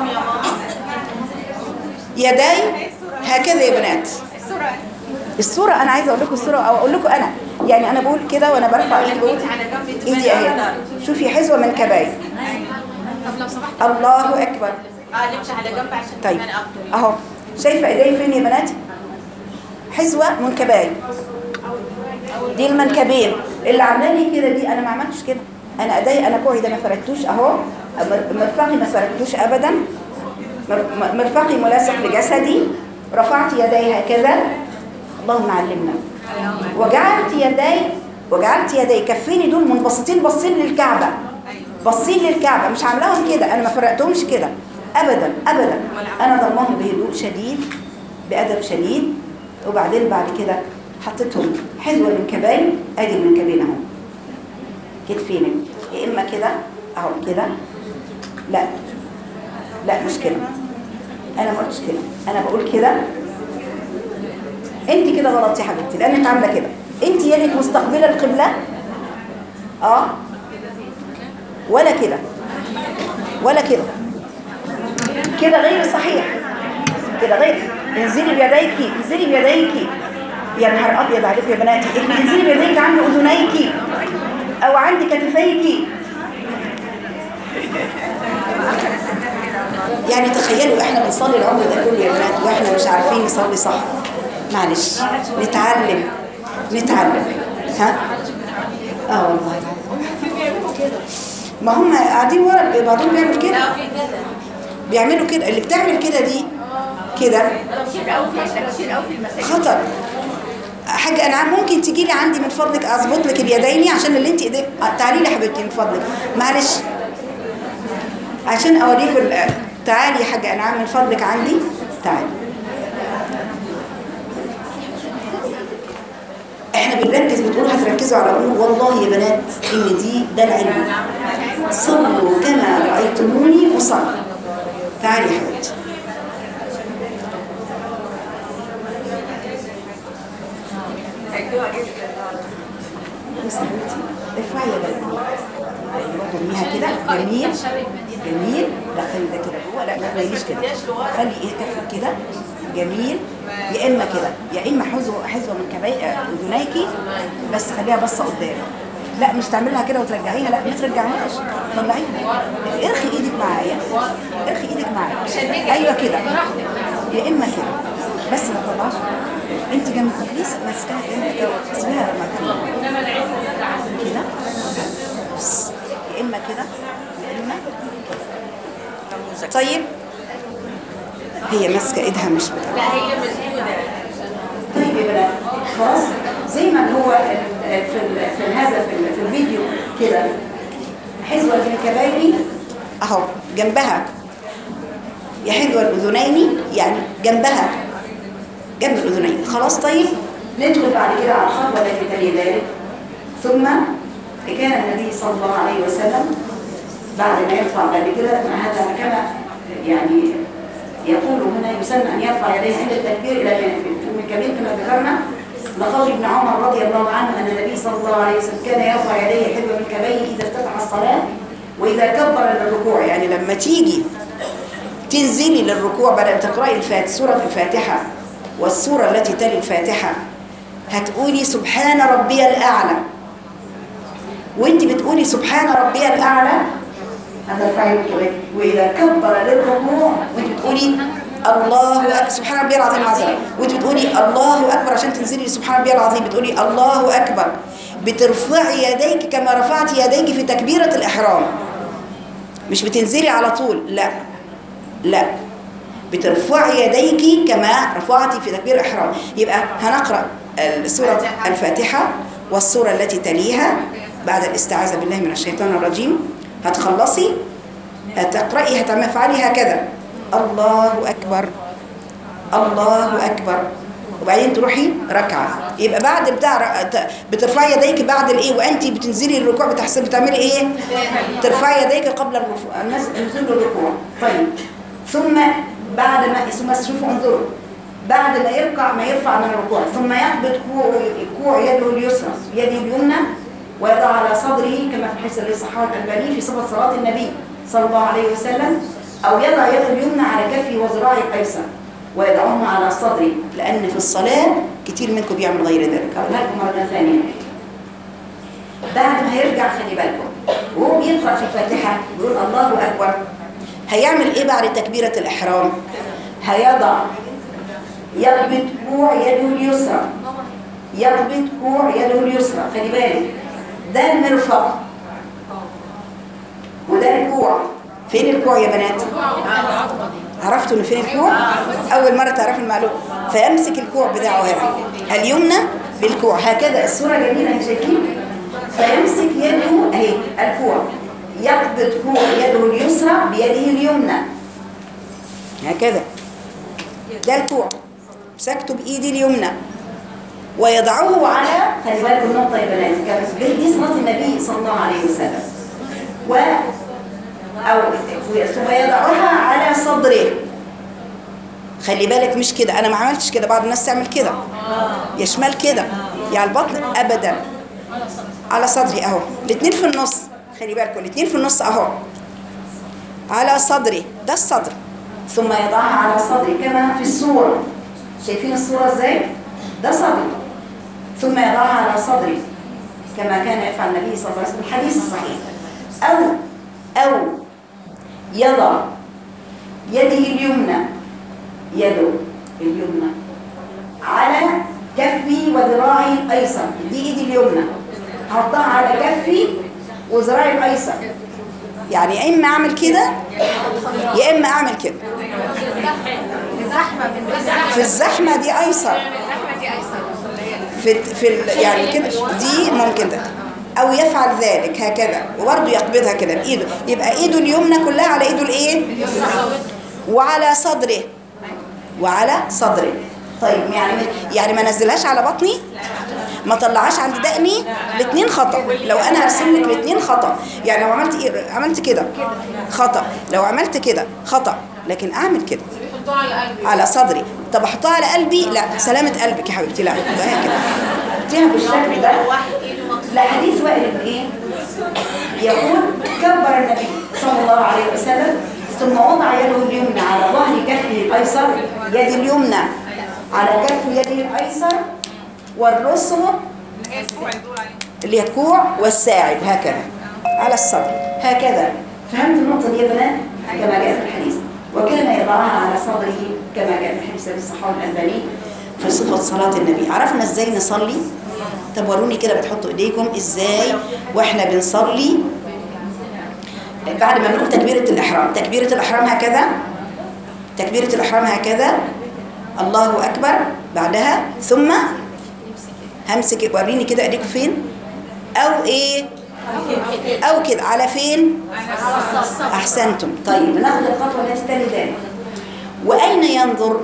يداي هكذا يا بنات الصوره انا عايزه اقول لكم الصوره او اقول لكم انا يعني انا بقول كده وانا برفع ايدي بقول ايدي اهي شوفي حذوه من كباي طب لو سمحت الله اكبر اه نمشي على جنب عشان طيب كمان اكتر اهو شايفه ايدي فين يا بنات حذوه منكباي دي المنكبين اللي عامله لي كده دي انا ما عملتش كده انا ايدي انا كوعي ده ما فردتوش اهو مر- مرفقي ما فردتوش ابدا مر- م- مرفقي ملاصق لجسدي رفعت يدي هكذا اللهم علمنا وجعلت يدي وجعلت يدي كفيني دول منبسطين باصين للكعبه باصين للكعبه مش عاملاهم كده انا ما فرقتهمش كده ابدا ابدا انا ضمهم بهدوء شديد بادب شديد وبعدين بعد كده حطيتهم حذوه من كباين ادي من كباين اهو كتفينك يا اما كده اهو كده لا لا مش كده انا ما قلتش كده انا بقول كده انت كده غلط يا حبيبتي لانك عامله كده انت يدك مستقبله القبله اه ولا كده ولا كده كده غير صحيح كده غير انزلي بيديك انزلي بيديك يا نهار ابيض عليكم يا بناتي انزلي بيديك عند اذنيك او عند كتفيك يعني تخيلوا احنا بنصلي العمر ده كله يا بنات واحنا مش عارفين نصلي صح معلش نتعلم نتعلم ها اه والله ما هم قاعدين ورا بعضهم بيعمل كده بيعملوا كده اللي بتعمل كده دي كده كتير قوي في كتير قوي في المساجد خطر حاجة أنعام ممكن تيجي لي عندي من فضلك أظبط لك اليدين عشان اللي أنت إيديك آه، تعالي لي يا حبيبتي من فضلك معلش عشان أوريكم ال- تعالي يا حاجة أنعام من فضلك عندي تعالي احنا بنركز بتقولوا هتركزوا على امور والله يا بنات ان دي ده العلم صلوا كما رايتموني اصلي تعالي يا حبيبتي بصي يا حبيبتي ارفعي يدك ايوه ضميها كده جميل جميل لا خلي ده كده جوه لا ما تبينيش كده خلي ايه كفك كده جميل يا اما كده يا اما حذو حذو من كبي اذنيكي بس خليها بصه قدام لا مش تعملها كده وترجعيها لا ما ترجعيهاش طلعيها ارخي ايدك معايا ارخي ايدك معايا ايوه كده يا اما كده بس ما تطلعش انت جنب لسه ماسكاها جنب كده اسمها مكان كده بس. يا اما كده يا اما كده. طيب هي ماسكه ايدها مش بتاعتها لا هي مسدودة طيب يا بنات خلاص زي ما هو ال- ال- في ال- في هذا في ال- في الفيديو كده حزوة الكبايري اهو جنبها يا حذو الاذنين يعني جنبها جنب الاذنين خلاص طيب ندخل بعد كده على الخطوه التي تلي ذلك ثم كان النبي صلى الله عليه وسلم بعد ما يرفع بعد كده هذا كما يعني يقول هنا يسن ان يرفع يديه عند التكبير الى جانب ام كبير كما ذكرنا لقول ابن عمر رضي الله عنه ان النبي صلى الله عليه وسلم كان يرفع يديه حذو من كبيه اذا افتتح الصلاه واذا كبر للركوع يعني لما تيجي تنزلي للركوع بعد ما تقرأي الفات سورة الفاتحة والسورة التي تلي الفاتحة هتقولي سبحان ربي الأعلى وانت بتقولي سبحان ربي الأعلى هترفعي ركوعك وإذا كبر للركوع وانت بتقولي الله أكبر سبحان ربي العظيم عظيم وانت بتقولي الله أكبر عشان تنزلي سبحان ربي العظيم بتقولي الله أكبر بترفعي يديك كما رفعت يديك في تكبيرة الإحرام مش بتنزلي على طول لا لا بترفعي يديك كما رفعتي في تكبير الإحرام يبقى هنقرأ سورة الفاتحة والسورة التي تليها بعد الاستعاذة بالله من الشيطان الرجيم هتخلصي هتقرأي هتفعلي هكذا الله أكبر الله أكبر وبعدين تروحي ركعة يبقى بعد بتاع بترفعي يديك بعد الايه وانت بتنزلي الركوع بتحسبي بتعملي ايه ترفعي يديك قبل الرفوع نزول الركوع طيب ثم بعد ما ثم شوفوا انظروا بعد ما يركع ما يرفع من الركوع ثم يقبض كوع كوع يده اليسرى يده اليمنى ويضع على صدره كما في الحديث الذي صححه الألباني في صفة صلاة النبي صلى الله عليه وسلم أو يضع يده اليمنى على كفه وذراعه الأيسر ويضعهما على صدره لأن في الصلاة كتير منكم بيعمل غير ذلك أقولها لكم مرة ثانية بعد ما هيرجع خلي بالكم وهو بيقرأ في الفاتحة بيقول الله أكبر هيعمل إيه بعد تكبيرة الإحرام هيضع يقبض كوع يده اليسرى يقبض كوع يده اليسرى خلي بالك ده المرفق وده الكوع فين الكوع يا بنات عرفتوا ان فين الكوع اول مره تعرفوا المعلومه فيمسك الكوع بتاعه هنا اليمنى بالكوع هكذا الصوره جميله انتوا شايفين فيمسك يده اهي الكوع يقبض كوع يده اليسرى بيده اليمنى هكذا ده الكوع مسكته بايدي اليمنى ويضعه على خلي بالكم النقطه يا بنات كانت دي صلاه النبي صلى الله عليه وسلم و او ثم يضعها على صدره خلي بالك مش كده انا ما عملتش كده بعض الناس تعمل كده يا شمال كده يا على البطن ابدا على صدري اهو الاثنين في النص خلي بالكم الاثنين في النص اهو على صدري ده الصدر ثم يضعها على صدري كما في الصورة شايفين الصورة ازاي ده صدري ثم يضعها على صدري كما كان يفعل النبي صلى الله عليه وسلم الحديث الصحيح أو أو يضع يده اليمنى يده اليمنى على كفي وذراعي الأيسر دي ايدي اليمنى هحطها على كفي وذراعي الأيسر يعني يا إما أعمل كده يا إما أعمل كده الزحمة بالنسبة في الزحمة دي أيسر الزحمة دي أيسر في في ال- يعني كده دي ممكن ده او يفعل ذلك هكذا وبرضه يقبضها كده بايده يبقى ايده اليمنى كلها على ايده الايه وعلى صدره وعلى صدره طيب يعني يعني ما نزلهاش على بطني ما طلعهاش عند دقني الاثنين خطا لو انا هرسم لك الاثنين خطا يعني لو عملت ايه عملت كده خطا لو عملت كده خطا لكن اعمل كده حطوها على قلبي على صدري طب احطها على قلبي لا سلامة قلبك يا حبيبتي لا ده كده اديها بالشكل ده واحد ايده مكسوره لا حديث وائل بن ايه يقول كبر النبي صلى الله عليه وسلم ثم وضع يده اليمنى على ظهر كفه الايسر يد اليمنى على كف يده الايسر والرسغ اللي هي الكوع والساعد هكذا على الصدر هكذا فهمت النقطة دي يا بنات كما جاء في الحديث وكان يضعها على صدره كما جاء في الحديث الذي صححه الألباني في صفة صلاة النبي عرفنا ازاي نصلي طب وروني كده بتحطوا ايديكم ازاي واحنا بنصلي بعد ما بنقول تكبيرة الإحرام تكبيرة الإحرام هكذا تكبيرة الإحرام هكذا الله أكبر بعدها ثم همسك وريني كده ايديكم فين او ايه او كده على فين احسنتم طيب ناخد الخطوه التي تلي ذلك واين ينظر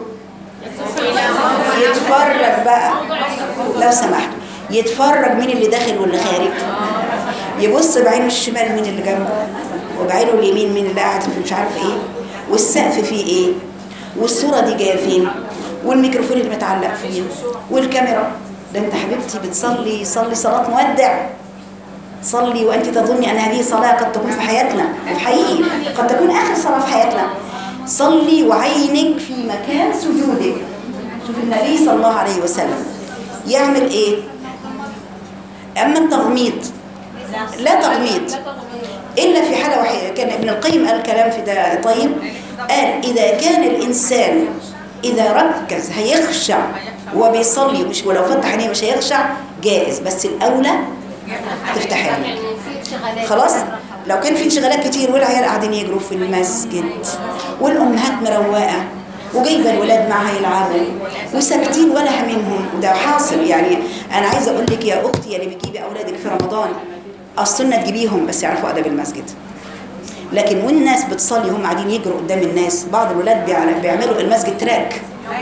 يتفرج بقى لو سمحت يتفرج مين اللي داخل واللي خارج يبص بعينه الشمال مين اللي جنبه وبعينه اليمين مين اللي قاعد في مش عارف ايه والسقف فيه ايه والصوره دي جايه فين والميكروفون اللي متعلق فين والكاميرا ده انت حبيبتي بتصلي صلي صلاه مودع صلي وانت تظني ان هذه صلاه قد تكون في حياتنا وحقيقي قد تكون اخر صلاه في حياتنا صلي وعينك في مكان سجودك شوف النبي صلى الله عليه وسلم يعمل ايه اما التغميض لا تغميض الا في حاله واحده كان ابن القيم قال كلام في ده طيب قال اذا كان الانسان اذا ركز هيخشع وبيصلي مش ولو فتح عينيه مش هيخشع جائز بس الاولى تفتح عينيك خلاص لو كان في انشغالات كتير والعيال قاعدين يجروا في المسجد والامهات مروقه وجايبه الولاد معاها يلعبوا وساكتين ولا هممهم ده حاصل يعني انا عايزه اقول لك يا اختي يا اللي بتجيبي اولادك في رمضان السنه تجيبيهم بس يعرفوا ادب المسجد لكن والناس بتصلي هم قاعدين يجروا قدام الناس بعض الولاد بيعمل- بيعملوا المسجد تراك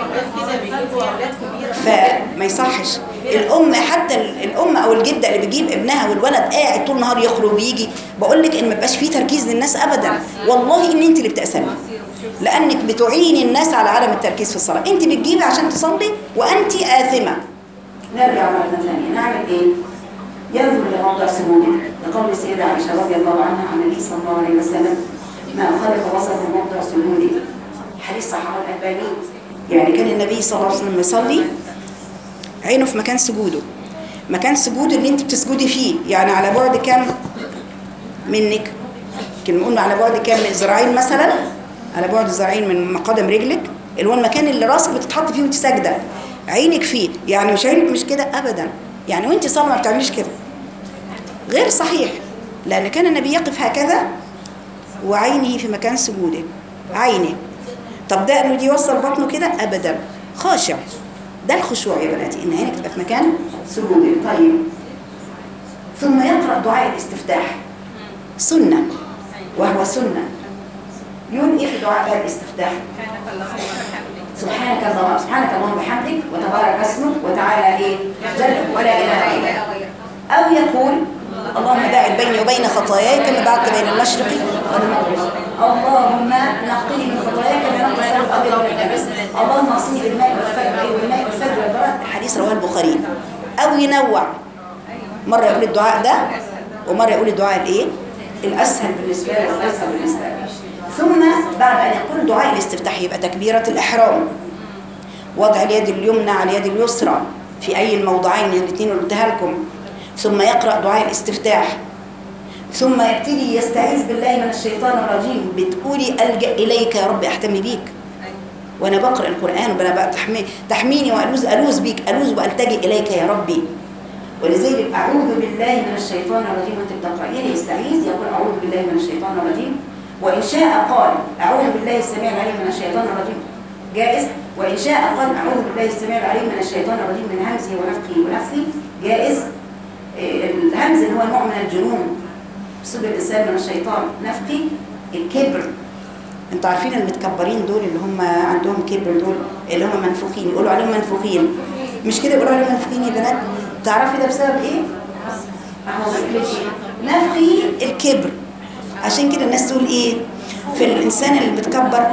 فما يصحش الام حتى ال- الام او الجده اللي بتجيب ابنها والولد قاعد طول النهار يخرج ويجي بقول لك ان ما بقاش فيه تركيز للناس ابدا والله ان انت اللي بتأسمي لانك بتعيني الناس على عدم التركيز في الصلاه انت بتجيبي عشان تصلي وانت آثمه نرجع مره ثانيه نعمل ايه ينظر لموضع سجوده لقول السيدة عائشة رضي الله عنها عن النبي صلى الله عليه وسلم ما خلق وصف موضع سجوده حديث صحابة الألباني يعني كان النبي صلى الله عليه وسلم يصلي عينه في مكان سجوده مكان سجوده اللي انت بتسجدي فيه يعني على بعد كام منك يمكن نقول على بعد كام ذراعين مثلا على بعد ذراعين من مقدم رجلك اللي هو المكان اللي راسك بتتحط فيه وانت ساجده عينك فيه يعني مش عينك مش كده ابدا يعني وانت صلاه ما بتعمليش كده غير صحيح لان كان النبي يقف هكذا وعينه في مكان سجوده عينه طب ده انه دي يوصل بطنه كده ابدا خاشع ده الخشوع يا بناتي ان عينك تبقى في مكان سجوده طيب ثم يقرا دعاء الاستفتاح سنه وهو سنه يقول ايه في دعاء بقى الاستفتاح سبحانك اللهم سبحانك اللهم وبحمدك وتبارك اسمك وتعالى ايه جل ولا اله الا انت او يقول اللهم باعد بيني وبين خطاياي كما بعدت بين المشرق والمغرب اللهم نقني من خطاياي كما نقي الثوب الابيض من الدنس اللهم اغسلني بالماء والفجر بالماء والفجر والبرد حديث رواه البخاري او ينوع مره يقول الدعاء ده ومره يقول الدعاء الايه الاسهل بالنسبه له والايسر بالنسبه له ثم بعد ان يقول دعاء الاستفتاح يبقى تكبيره الاحرام وضع اليد اليمنى على اليد اليسرى في أي الموضعين الاثنين اللي قلتها لكم ثم يقرأ دعاء الاستفتاح ثم يبتدي يستعيذ بالله من الشيطان الرجيم بتقولي ألجأ إليك يا رب أحتمي بيك وأنا بقرأ القرآن وأنا بقى تحمي تحميني وألوذ ألوذ بيك ألوذ وألتجئ إليك يا ربي ولذلك أعوذ بالله من الشيطان الرجيم وأنت بتقرأين يستعيذ يقول أعوذ بالله من الشيطان الرجيم وإن شاء قال أعوذ بالله السميع العليم من الشيطان الرجيم جائز وإن شاء قال أعوذ بالله السميع العليم من الشيطان الرجيم من همزه ونفخه ونفثه جائز إيه، الهمز اللي هو نوع من الجنون بسبب الإنسان من الشيطان نفخي الكبر انتوا عارفين المتكبرين دول اللي هم عندهم كبر دول اللي هم منفوخين يقولوا عليهم منفوخين مش كده يقولوا عليهم منفوخين يا بنات تعرفي ده بسبب ايه؟ اهو الكليشيه. نفخي الكبر عشان كده الناس تقول ايه في الانسان اللي بتكبر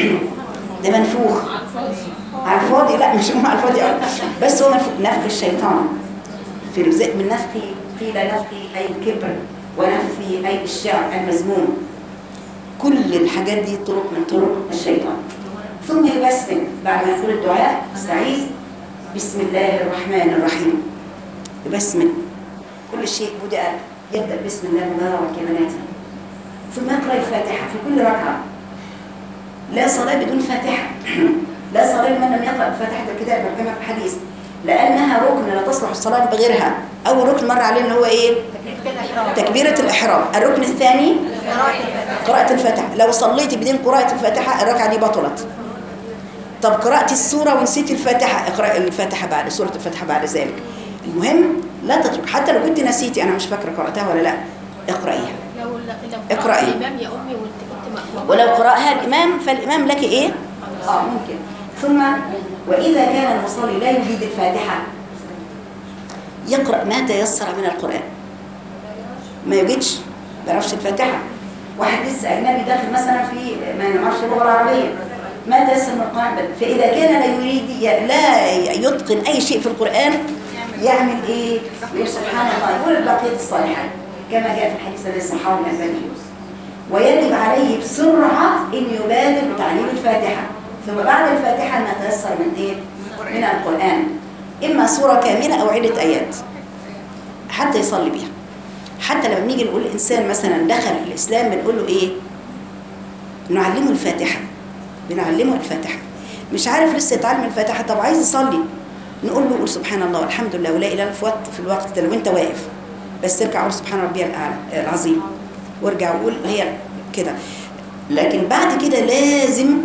ده منفوخ على الفاضي لا مش هم على الفاضي أوي. بس هو منفوخ نفخ الشيطان في الجزء من نفخي قيل نفخي اي الكبر ونفخي اي الشعر المذموم كل الحاجات دي طرق من طرق الشيطان ثم يبسم بعد ما يقول الدعاء استعيذ بسم الله الرحمن الرحيم يبسم كل شيء بدأ يبدأ بسم الله مبارك يا بناتي ثم يقرأ الفاتحة في كل ركعة لا صلاة بدون فاتحة لا صلاة لمن لم يقرأ بفاتحة الكتاب كما في الحديث لأنها ركن لا تصلح الصلاة بغيرها أول ركن مر علينا اللي هو إيه؟ تكبيرة الإحرام الركن الثاني قراءة الفاتحة لو صليت بدون قراءة الفاتحة الركعة دي بطلت طب قرأت السورة ونسيت الفاتحة اقرأ الفاتحة بعد سورة الفاتحة بعد ذلك المهم لا تترك حتى لو كنت نسيتي أنا مش فاكرة قرأتها ولا لا اقرأيها لو لو اقرأي. قرأت الإمام يا أمي وأنت كنت مأمومة ولو قرأها الإمام فالإمام لك إيه؟ آه ممكن ثم وإذا كان المصلي لا يجيد الفاتحة يقرأ ما تيسر من القرآن ما يجيدش ما يعرفش الفاتحة واحد لسه أجنبي داخل مثلا في ما يعرفش اللغة العربية ما تيسر من القرآن فإذا كان لا يريد لا يتقن أي شيء في القرآن يعمل إيه؟ يقول سبحان الله يقول بقية الصالحات كما جاء في الحديث الذي صححه الألباني ويجب عليه بسرعة أن يبادر بتعليم الفاتحة ثم بعد الفاتحة ما تيسر من إيه؟ من القرآن إما سورة كاملة أو عدة آيات حتى يصلي بيها حتى لما بنيجي نقول إنسان مثلا دخل الإسلام بنقول له إيه؟ نعلمه الفاتحة بنعلمه الفاتحة مش عارف لسه يتعلم الفاتحة طب عايز يصلي نقول له قول سبحان الله والحمد لله ولا إله إلا الله في وقت في الوقت ده وأنت واقف بس ترجع قول سبحان ربي الأعلى العظيم وارجع وقول هي كده لكن بعد كده لازم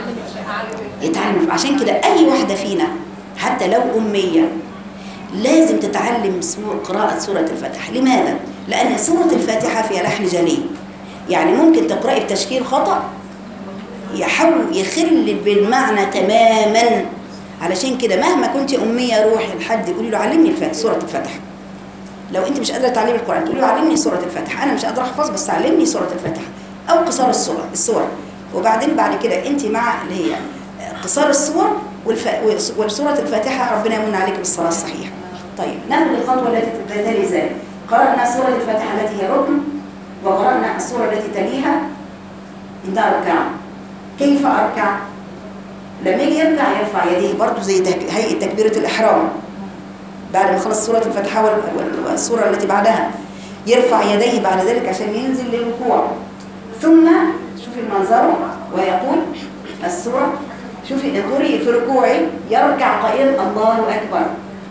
يتعلم عشان كده أي واحدة فينا حتى لو أمية لازم تتعلم سور قراءة سورة الفاتحة لماذا؟ لأن سورة الفاتحة فيها لحن جلي يعني ممكن تقرأي بتشكيل خطأ يحاول يخل بالمعنى تماما علشان كده مهما كنت أمية روحي لحد يقولي له علمني الفاتحة سورة الفاتحة لو انت مش قادره تعلمي القران تقولي له علمني سوره الفاتحه انا مش قادره احفظ بس علمني سوره الفاتحه او قصار السوره السور وبعدين بعد كده انت مع اللي هي قصار السور والف... وسوره الفاتحه ربنا يمن عليك بالصلاه الصحيحه طيب ناخد الخطوه التي تلي ذلك قرانا سوره الفاتحه التي هي ركن وقرانا السوره التي تليها انت اركع كيف اركع لما يجي يركع يرفع يديه برضه زي تك... هيئه تكبيره الاحرام بعد ما خلص سورة الفاتحة وال- وال- والسورة التي بعدها يرفع يديه بعد ذلك عشان ينزل للركوع ثم شوفي المنظر ويقول السورة شوفي انظري في ركوعه يركع قائلا الله أكبر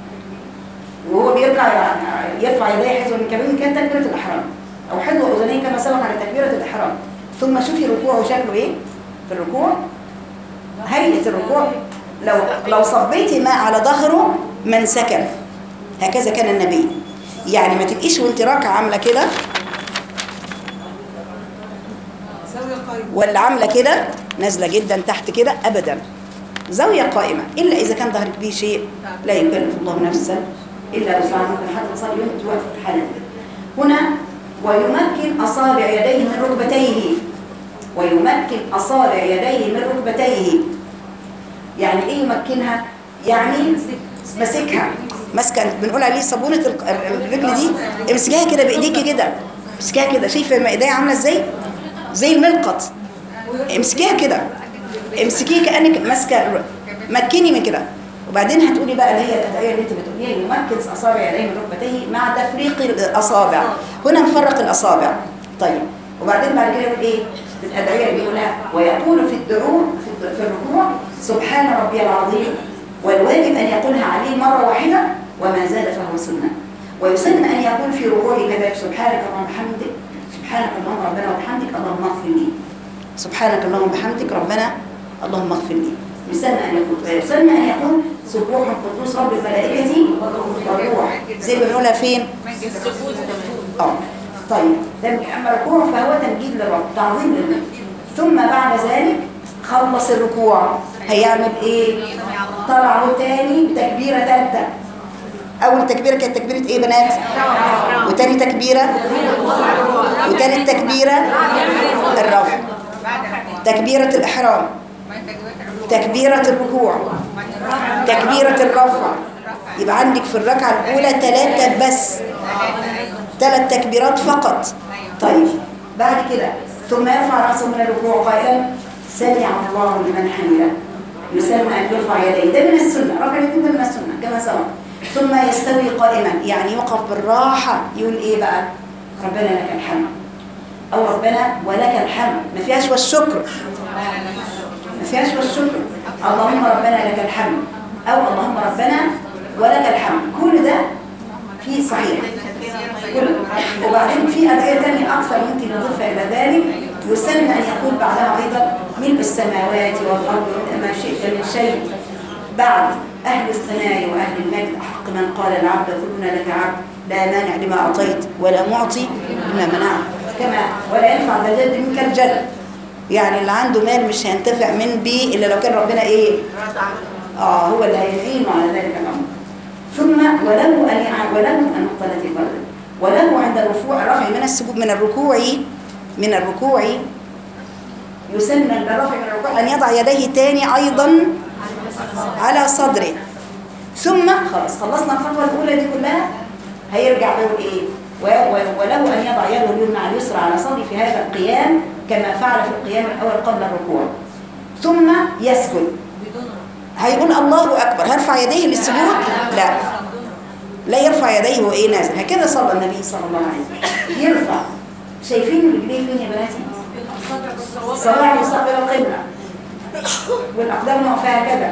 وهو بيركع يرفع يديه حيث من كمان كان تكبيرة الإحرام أو حذو أذنيه كما سبق على تكبيرة الإحرام ثم شوفي ركوعه شكله إيه في الركوع هيئة الركوع لو لو صبيتي ماء على ظهره من سكن هكذا كان النبي يعني ما تبقيش وانت راكعه عامله كده ولا عامله كده نازله جدا تحت كده ابدا زاويه قائمه الا اذا كان ظهرك بيه شيء لا يكلف الله نفسا الا وسعها ممكن حتى تصلي وانت واقفه في الحاله دي هنا ويمكن اصابع يديه من ركبتيه ويمكن اصابع يديه من ركبتيه يعني ايه يمكنها يعني ماسكها ماسكه بنقول عليه صابونه الق- الرجل دي امسكيها كده بايديكي كده امسكيها كده شايفه ما ايديا عامله ازاي زي الملقط امسكيها كده امسكيه كانك ماسكه الر- مكني من كده وبعدين هتقولي بقى اللي هي الادعيه اللي انت بتقوليها يمكن اصابع يديه من ركبتيه مع تفريق الاصابع هنا نفرق الاصابع طيب وبعدين بعد كده يقول ايه الادعيه اللي بيقولها ويقول في الدعوء في الد- في الركوع سبحان ربي العظيم والواجب ان يقولها عليه مره واحده وما زاد فهو سنه ويسن ان يقول في ركوعه كذلك سبحانك اللهم وبحمدك سبحانك اللهم ربنا وبحمدك اللهم اغفر لي سبحانك اللهم وبحمدك ربنا اللهم اغفر لي يسن ان يقول ويسن ان يقول سبوح قدوس رب الملائكه والروح زي ما بنقولها فين اه طيب ده اما الركوع فهو تمجيد للرب تعظيم لله ثم بعد ذلك خلص الركوع هيعمل ايه طلع له تاني بتكبيره ثالثه اول تكبيره كانت تكبيره ايه بنات وتاني تكبيره وتالت تكبيره الرفع تكبيره الاحرام تكبيره الركوع تكبيره الرفع يبقى عندك في الركعه الاولى ثلاثه بس ثلاث تكبيرات فقط طيب بعد كده ثم يرفع راسه من الركوع قائلا سمع الله لمن حمده يسلم ان يرفع يديه ده من السنه رفع اليدين ده من السنه كما سبق ثم يستوي قائما يعني يقف بالراحه يقول ايه بقى ربنا لك الحمد او ربنا ولك الحمد ما فيهاش والشكر ما فيهاش والشكر اللهم ربنا لك الحمد او اللهم ربنا ولك الحمد كل ده في صحيح كل وبعدين في ادعيه ثانيه اكثر ممكن نضيفها الى ذلك يسن ان يقول بعدها ايضا ملء السماوات والارض ما شئت من شيء بعد اهل الثناء واهل المجد احق من قال العبد كلنا لك عبد لا مانع لما اعطيت ولا معطي لما منعت كما ولا ينفع ذا الجد منك الجد يعني اللي عنده مال مش هينتفع من بيه الا لو كان ربنا ايه اه هو اللي هيعينه على ذلك الامر ثم وله ان يع- وله ان التي فرد وله عند الرفوع الرفع من السجود من الركوع من الركوع يسن الرفع من الركوع ان يضع يديه تاني ايضا على صدره ثم خلاص خلصنا الخطوه الاولى دي كلها هيرجع بيقول ايه و- و- وله ان يضع يده اليمنى على اليسرى على صدره في هذا القيام كما فعل في القيام الاول قبل الركوع ثم يسجد هيقول الله اكبر هرفع يديه للسجود لا لا يرفع يديه وايه نازل هكذا صلى النبي صلى الله عليه وسلم يرفع شايفين رجليه فين يا بناتي صلاة مستقبل القبلة والأقدام نقف هكذا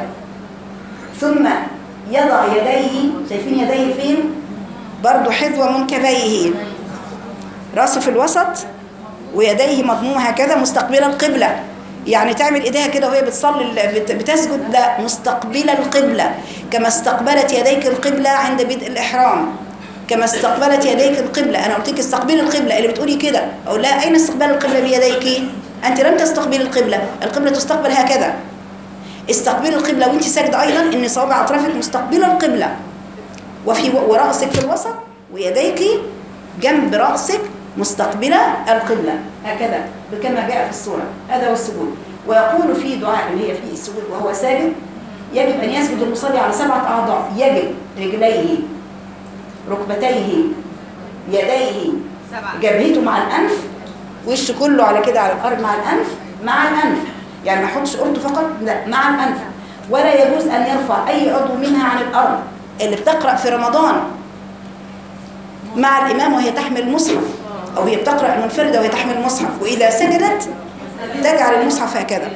ثم يضع يديه شايفين يديه فين برضو حذو منكبيه راسه في الوسط ويديه مضمومة هكذا مستقبل القبلة يعني تعمل ايديها كده وهي بتصلي ال- بت- بتسجد لا مستقبل القبلة كما استقبلت يديك القبلة عند بدء الإحرام كما استقبلت يديك القبلة أنا قلت لك استقبلي القبلة اللي بتقولي كده أقول لها أين استقبال القبلة بيديك أنت لم تستقبلي القبلة القبلة تستقبل هكذا استقبلي القبلة وانت ساجدة أيضا إن صوابع أطرافك مستقبلة القبلة وفي ورأسك في الوسط ويديك جنب رأسك مستقبلة القبلة هكذا كما جاء في الصورة هذا هو السجود ويقول في دعاء اللي هي في السجود وهو ساجد يجب أن يسجد المصلي على سبعة أعضاء يجب رجليه ركبتيه يديه جبهته مع الأنف وشه كله على كده على الأرض مع الأنف مع الأنف يعني ما يحطش قرطه فقط لا مع الأنف ولا يجوز أن يرفع أي عضو منها عن الأرض اللي بتقرأ في رمضان مع الإمام وهي تحمل المصحف أو هي بتقرأ منفردة وهي تحمل المصحف وإذا سجدت تجعل المصحف هكذا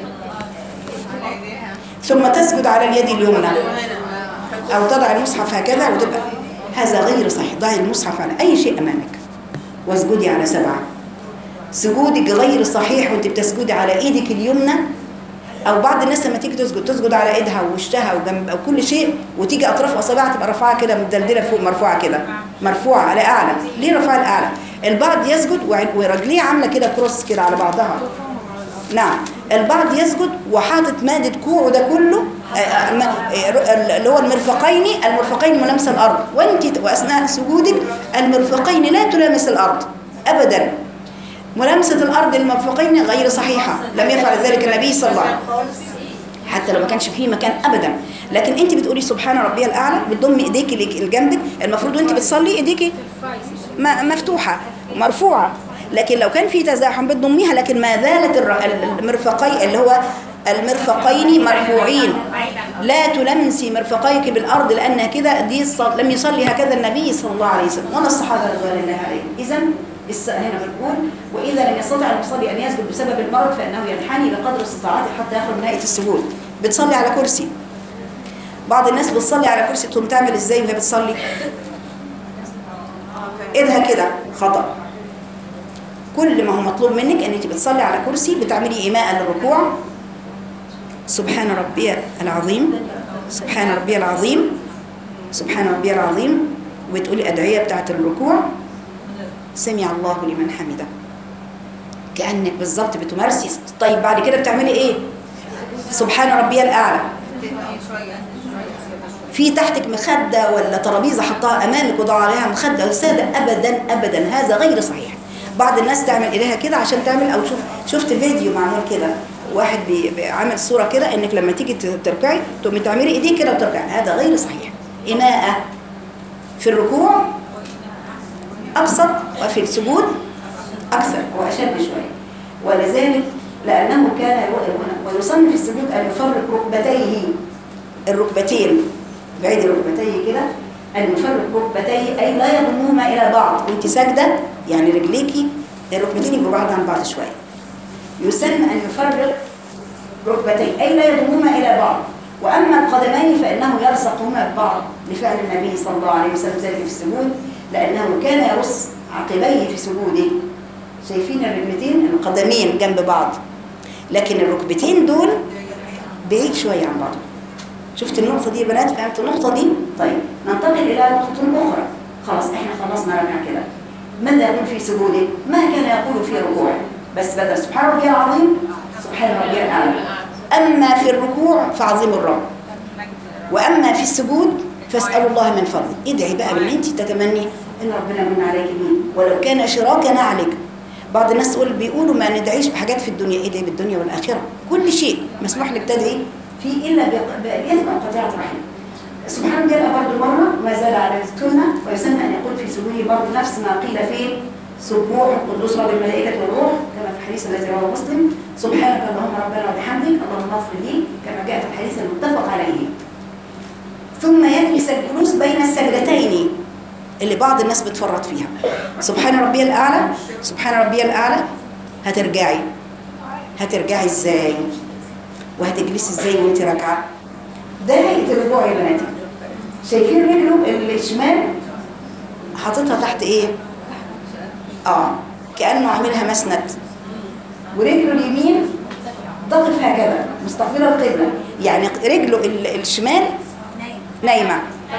ثم تسجد على اليد اليمنى أو تضع المصحف هكذا وتبقى هذا غير صحيح ضعي المصحف على أي شيء أمامك واسجدي على سبعة سجودك غير صحيح وانت بتسجدي على ايدك اليمنى او بعض الناس لما تيجي تسجد تسجد على ايدها ووشها وجنب او كل شيء وتيجي اطراف اصابعها تبقى رافعه كده مدلدله فوق مرفوعه كده مرفوعه على اعلى ليه رفعها لاعلى البعض يسجد وع- ورجليه عامله كده كروس كده على بعضها نعم البعض يسجد وحاطط مادة كوعه ده كله آه، آه، ما- آه، اللي هو المرفقين المرفقين ملامسة الأرض وانت وأثناء سجودك المرفقين لا تلامس الأرض أبدا ملامسة الأرض المرفقين غير صحيحة لم يفعل ذلك النبي صلى الله عليه وسلم حتى لو ما كانش فيه مكان ابدا لكن انت بتقولي سبحان ربي الاعلى بتضمي ايديك لك- لجنبك المفروض وانت بتصلي ايديك م- مفتوحه مرفوعه لكن لو كان في تزاحم بتضميها لكن ما زالت الر- المرفقي اللي هو المرفقين مرفوعين لا تلمسي مرفقيك بالارض لان كده دي الص- لم يصلي هكذا النبي صلى الله عليه وسلم ولا الصحابه رضوان الله عليهم اذا الس- هنا بنقول واذا لم يستطع المصلي ان يسجد بسبب المرض فانه ينحني بقدر استطاعته حتى يخرج من هيئه السجود بتصلي على كرسي بعض الناس بتصلي على كرسي تقوم تعمل ازاي وهي بتصلي ايدها كده خطأ كل ما هو مطلوب منك ان انت بتصلي على كرسي بتعملي ايماء للركوع سبحان ربي العظيم سبحان ربي العظيم سبحان ربي العظيم وتقولي ادعيه بتاعت الركوع سمع الله لمن حمده كانك بالظبط بتمارسي طيب بعد كده بتعملي ايه سبحان ربي الاعلى في تحتك مخده ولا ترابيزه حطها امامك وضع عليها مخده ساده ابدا ابدا هذا غير صحيح بعض الناس تعمل ايديها كده عشان تعمل او شوف شفت فيديو معمول كده واحد بي- بي- عامل صوره كده انك لما تيجي ت- تركعي تقومي تعملي ايديك كده وتركعي هذا غير صحيح إماءة في الركوع أبسط وفي السجود أكثر وأشد شوية ولذلك لأنه كان ويصنف في السجود أن يفرق ركبتيه الركبتين بعيد ركبتيه كده أن يفرق ركبتيه أي لا يضمهما إلى بعض وأنت ساجدة يعني رجليكي الركبتين يبقوا بعض عن بعض شوية يسن أن يفرق ركبتين أي لا يضمهما إلى بعض وأما القدمين فإنه يلصقهما ببعض لفعل النبي صلى الله عليه وسلم ذلك في السجود لأنه كان يرص عقبيه في سجوده شايفين الركبتين القدمين جنب بعض لكن الركبتين دول بعيد شوية عن بعض شفت النقطة دي يا بنات فهمت النقطة دي طيب ننتقل إلى نقطة أخرى خلاص احنا خلصنا ركعة كده ماذا يقول في سجوده ما كان يقول في ركوعه بس بدل سبحان ربي العظيم سبحان ربي الأعلى أما في الركوع فعظيم الرب وأما في السجود فاسألوا الله من فضله ادعي بقى باللي انت تتمني ان ربنا يمن عليك بيه ولو كان شراكا عليك بعض الناس تقول بيقولوا ما ندعيش بحاجات في الدنيا ادعي بالدنيا والآخرة كل شيء مسموح لك تدعي فيه إلا بق- بالإذن وقطيعة رحم سبحان جاء برضه مرة ما زال على السنة ويسمى أن يقول في سجوده برضه نفس ما قيل في سبوح القدوس رب الملائكة والروح كما في الحديث الذي رواه مسلم سبحانك اللهم ربنا وبحمدك اللهم اغفر لي كما جاء في الحديث المتفق عليه ثم يجلس الجلوس بين السجدتين اللي بعض الناس بتفرط فيها سبحان ربي الأعلى سبحان ربي الأعلى هترجعي هترجعي ازاي وهتجلسي ازاي وانت راكعه ده هيئه الرجوع يا بناتي شايفين رجله الشمال حاططها تحت ايه اه كانه عاملها مسند ورجله اليمين ضغط هكذا مستقبله القبله يعني رجله ال- الشمال نايمه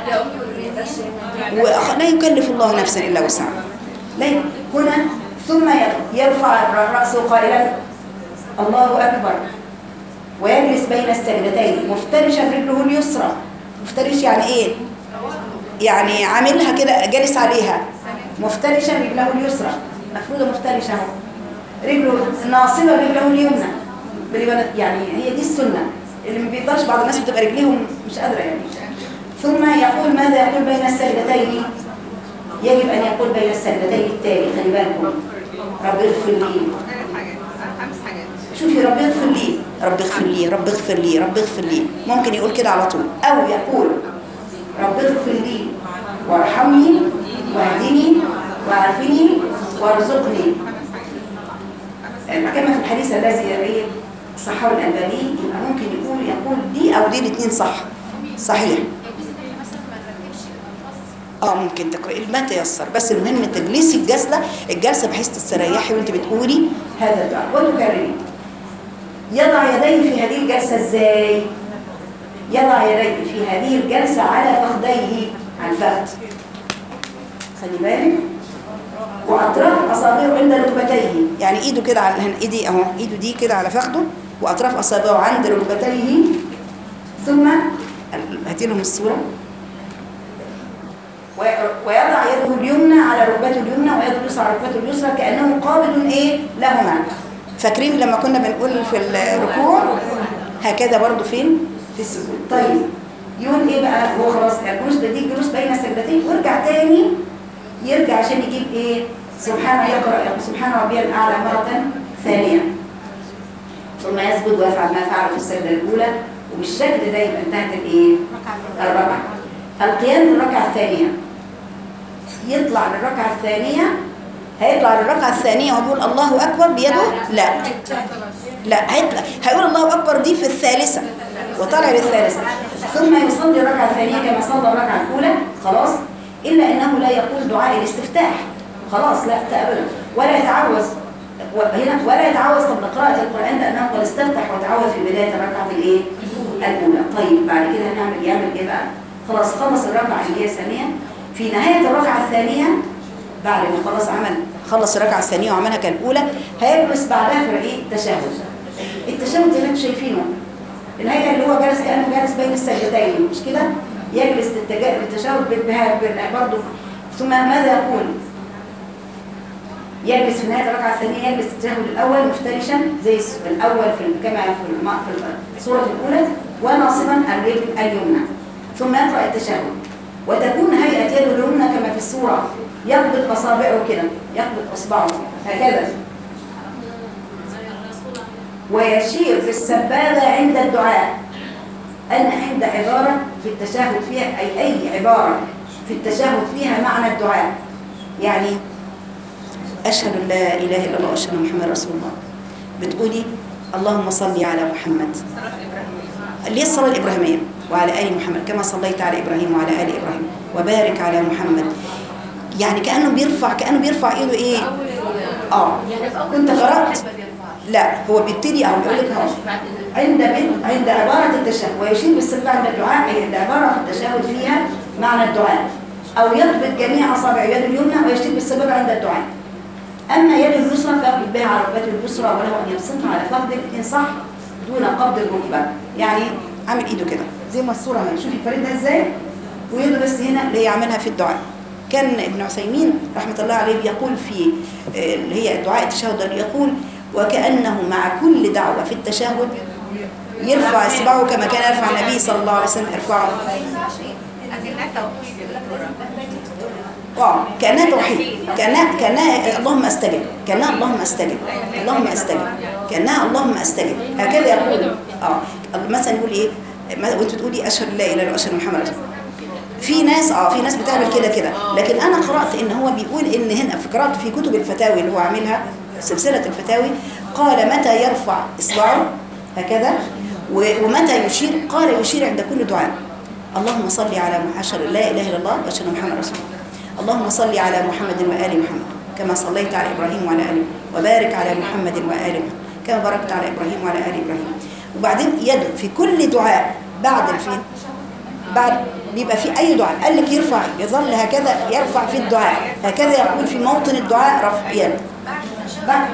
ولا يكلف الله نفسا الا وسعها لا ي- هنا ثم يرفع راسه قائلا الله اكبر ويجلس بين السجدتين مفترشا رجله اليسرى مفترش يعني ايه يعني عاملها كده جالس عليها مفترشا رجله اليسرى مفروضه مفترشه اهو رجله ناصبه رجله اليمنى باليمنى. يعني هي دي السنه اللي ما بيقدرش بعض الناس بتبقى رجليهم مش قادره يعني ثم يقول ماذا يقول بين السجدتين يجب ان يقول بين السجدتين التالي خلي بالكم رب اغفر لي شوفي رب اغفر لي رب اغفر لي رب اغفر لي رب اغفر لي ممكن يقول كده على طول او يقول رب اغفر لي وارحمني واهدني وعافني وارزقني كما في الحديث الذي ايه صححه الالباني يبقى ممكن يقول يقول دي او دي الاثنين صح صحيح اه ممكن تقرأي ما تيسر بس المهم تجلسي الجلسه الجلسه بحيث تستريحي وانت بتقولي هذا الدعاء وتكرري يضع يديه في هذه الجلسه ازاي يضع يديه في هذه الجلسه على فخذيه على الفخذ خلي بالك واطراف اصابعه عند ركبتيه يعني ايده كده على هن- ايدي اهو ايده دي كده على فخذه واطراف اصابعه عند ركبتيه ثم هاتي لهم الصوره و- ويضع يده اليمنى على ركبته اليمنى ويده اليسرى على ركبته اليسرى كانه قابض ايه لهما فاكرين لما كنا بنقول في الركوع هكذا برضو فين في السجود طيب يقول ايه بقى هو خلاص الجلوس ده دي الجلوس بين السجدتين ويرجع تاني يرجع عشان يجيب ايه سبحان يقرا سبحان ربي الاعلى مره ثانيه ثم يسجد ويفعل ما فعل في السجده الاولى وبالشكل ده يبقى انتهت الايه الركعه القيام للركعه الثانيه يطلع للركعه الثانيه هيطلع للركعه الثانيه ويقول الله اكبر بيده لا لا هيطلع هيقول الله اكبر دي في الثالثه وطلع للثالثه ثم يصلي الركعه الثانيه كما صلى الركعه الاولى خلاص الا انه لا يقول دعاء الاستفتاح خلاص لا ابدا ولا يتعوذ هنا ولا يتعوذ قبل قراءه القران لانه قد استفتح وتعوذ في بدايه الركعه الايه الاولى طيب بعد كده هنعمل يعمل ايه بقى خلاص خلص الركعه اللي هي الثانيه في نهايه الركعه الثانيه بعد ما خلاص عمل خلص الركعه الثانيه وعملها كالاولى هيجلس بعدها في ايه التشهد التشهد زي ما انتم شايفينه الهيئه اللي هو جالس كانه جالس بين السجدتين مش كده يجلس للتجا- للتشهد بها برضه ثم ماذا يقول يجلس في نهايه الركعه الثانيه يجلس التشهد الاول مفترشا زي الس- الاول في ال- كما في الم- في الصوره الاولى وناصبا الرجل اليمنى ثم يقرا التشهد وتكون هيئه يده اليمنى كما في الصوره يقبض اصابعه كده يقبض اصبعه هكذا ويشير بالسبابة عند الدعاء أن عند عبارة في التشهد فيها أي أي عبارة في التشهد فيها معنى الدعاء يعني أشهد أن لا إله إلا الله وأشهد أن محمد رسول الله بتقولي اللهم صل على محمد اللي هي الصلاة الإبراهيمية وعلى آل محمد كما صليت على إبراهيم وعلى آل إبراهيم وبارك على محمد يعني كأنه بيرفع كأنه بيرفع إيده إيه آه كنت قرأت لا هو بيبتدي أو بيقول لك أهو عند بن- عند عبارة التشهد ويشير بالسبب عند الدعاء أي عند عبارة في التشهد فيها معنى الدعاء أو يضبط جميع أصابع يده اليمنى ويشير بالسبب عند الدعاء أما يده اليسرى فيقبض بها على ركبته اليسرى وله أن يبسطها على فخذه إن صح دون قبض الركبة يعني عامل إيده كده زي ما الصورة هنا شوفي فردها إزاي ويده بس هنا اللي هي عاملها في الدعاء كان ابن عثيمين رحمة الله عليه يقول في آه، اللي هي دعاء التشهد ده يقول وكأنه مع كل دعوة في التشهد يرفع إصبعه كما كان يرفع النبي صلى الله عليه وسلم يرفعه اه كانها توحيد كانها كانها اللهم استجب كانها اللهم استجب اللهم استجب كانها اللهم استجب هكذا يقول اه مثلا يقول ايه ما- وانت تقولي اشهد لا اله الا الله اشهد محمد رسول الله. في ناس اه في ناس بتعمل كده كده لكن انا قرات ان هو بيقول ان هنا في قراءه في كتب الفتاوي اللي هو عاملها سلسله الفتاوي قال متى يرفع اصبعه هكذا و- ومتى يشير قال يشير عند كل دعاء اللهم صل على محشر لا اله الا الله واشهد محمد رسول الله اللهم صل على محمد وآل محمد كما صليت على إبراهيم وعلى آل وبارك على محمد وآل محمد كما باركت على إبراهيم وعلى آل إبراهيم وبعدين يد في كل دعاء بعد الفين بعد بيبقى في أي دعاء قال لك يرفع يظل هكذا يرفع في الدعاء هكذا يقول في موطن الدعاء رفع يد بعد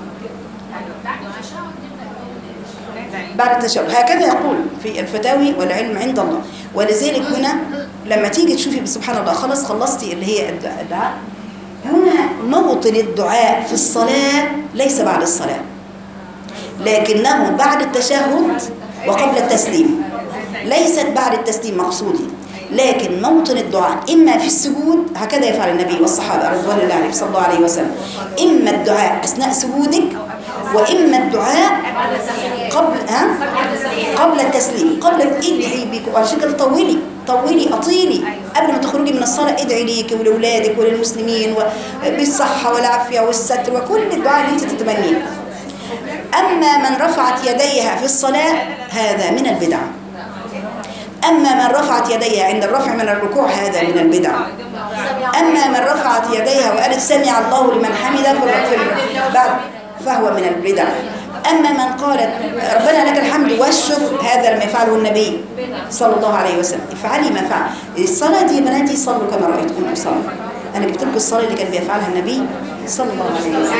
بعد التشهد هكذا يقول في الفتاوي والعلم عند الله ولذلك هنا لما تيجي تشوفي سبحان الله خلاص خلصتي اللي هي الد- الدعاء هنا موطن الدعاء في الصلاة ليس بعد الصلاة لكنه بعد التشهد وقبل التسليم ليست بعد التسليم مقصودي لكن موطن الدعاء إما في السجود هكذا يفعل النبي والصحابة رضوان الله عليهم صلى الله عليه وسلم إما الدعاء أثناء سجودك وإما الدعاء قبل ها قبل التسليم قبل ادعي بك وعشان كده طولي طولي اطيلي قبل ما تخرجي من الصلاه ادعي ليك ولولادك وللمسلمين بالصحه والعافيه والستر وكل الدعاء اللي انت تتمنيه اما من رفعت يديها في الصلاه هذا من البدع اما من رفعت يديها عند الرفع من الركوع هذا من البدع اما من رفعت يديها وقالت سمع الله لمن حمده في في- بعد فهو من البدع اما من قالت ربنا لك الحمد والشكر هذا لم يفعله النبي صلى الله عليه وسلم افعلي ما فعل الصلاه دي يا بناتي صلوا كما رايتكم اصلوا انا جبت لكم الصلاه اللي كان بيفعلها النبي صلى الله عليه وسلم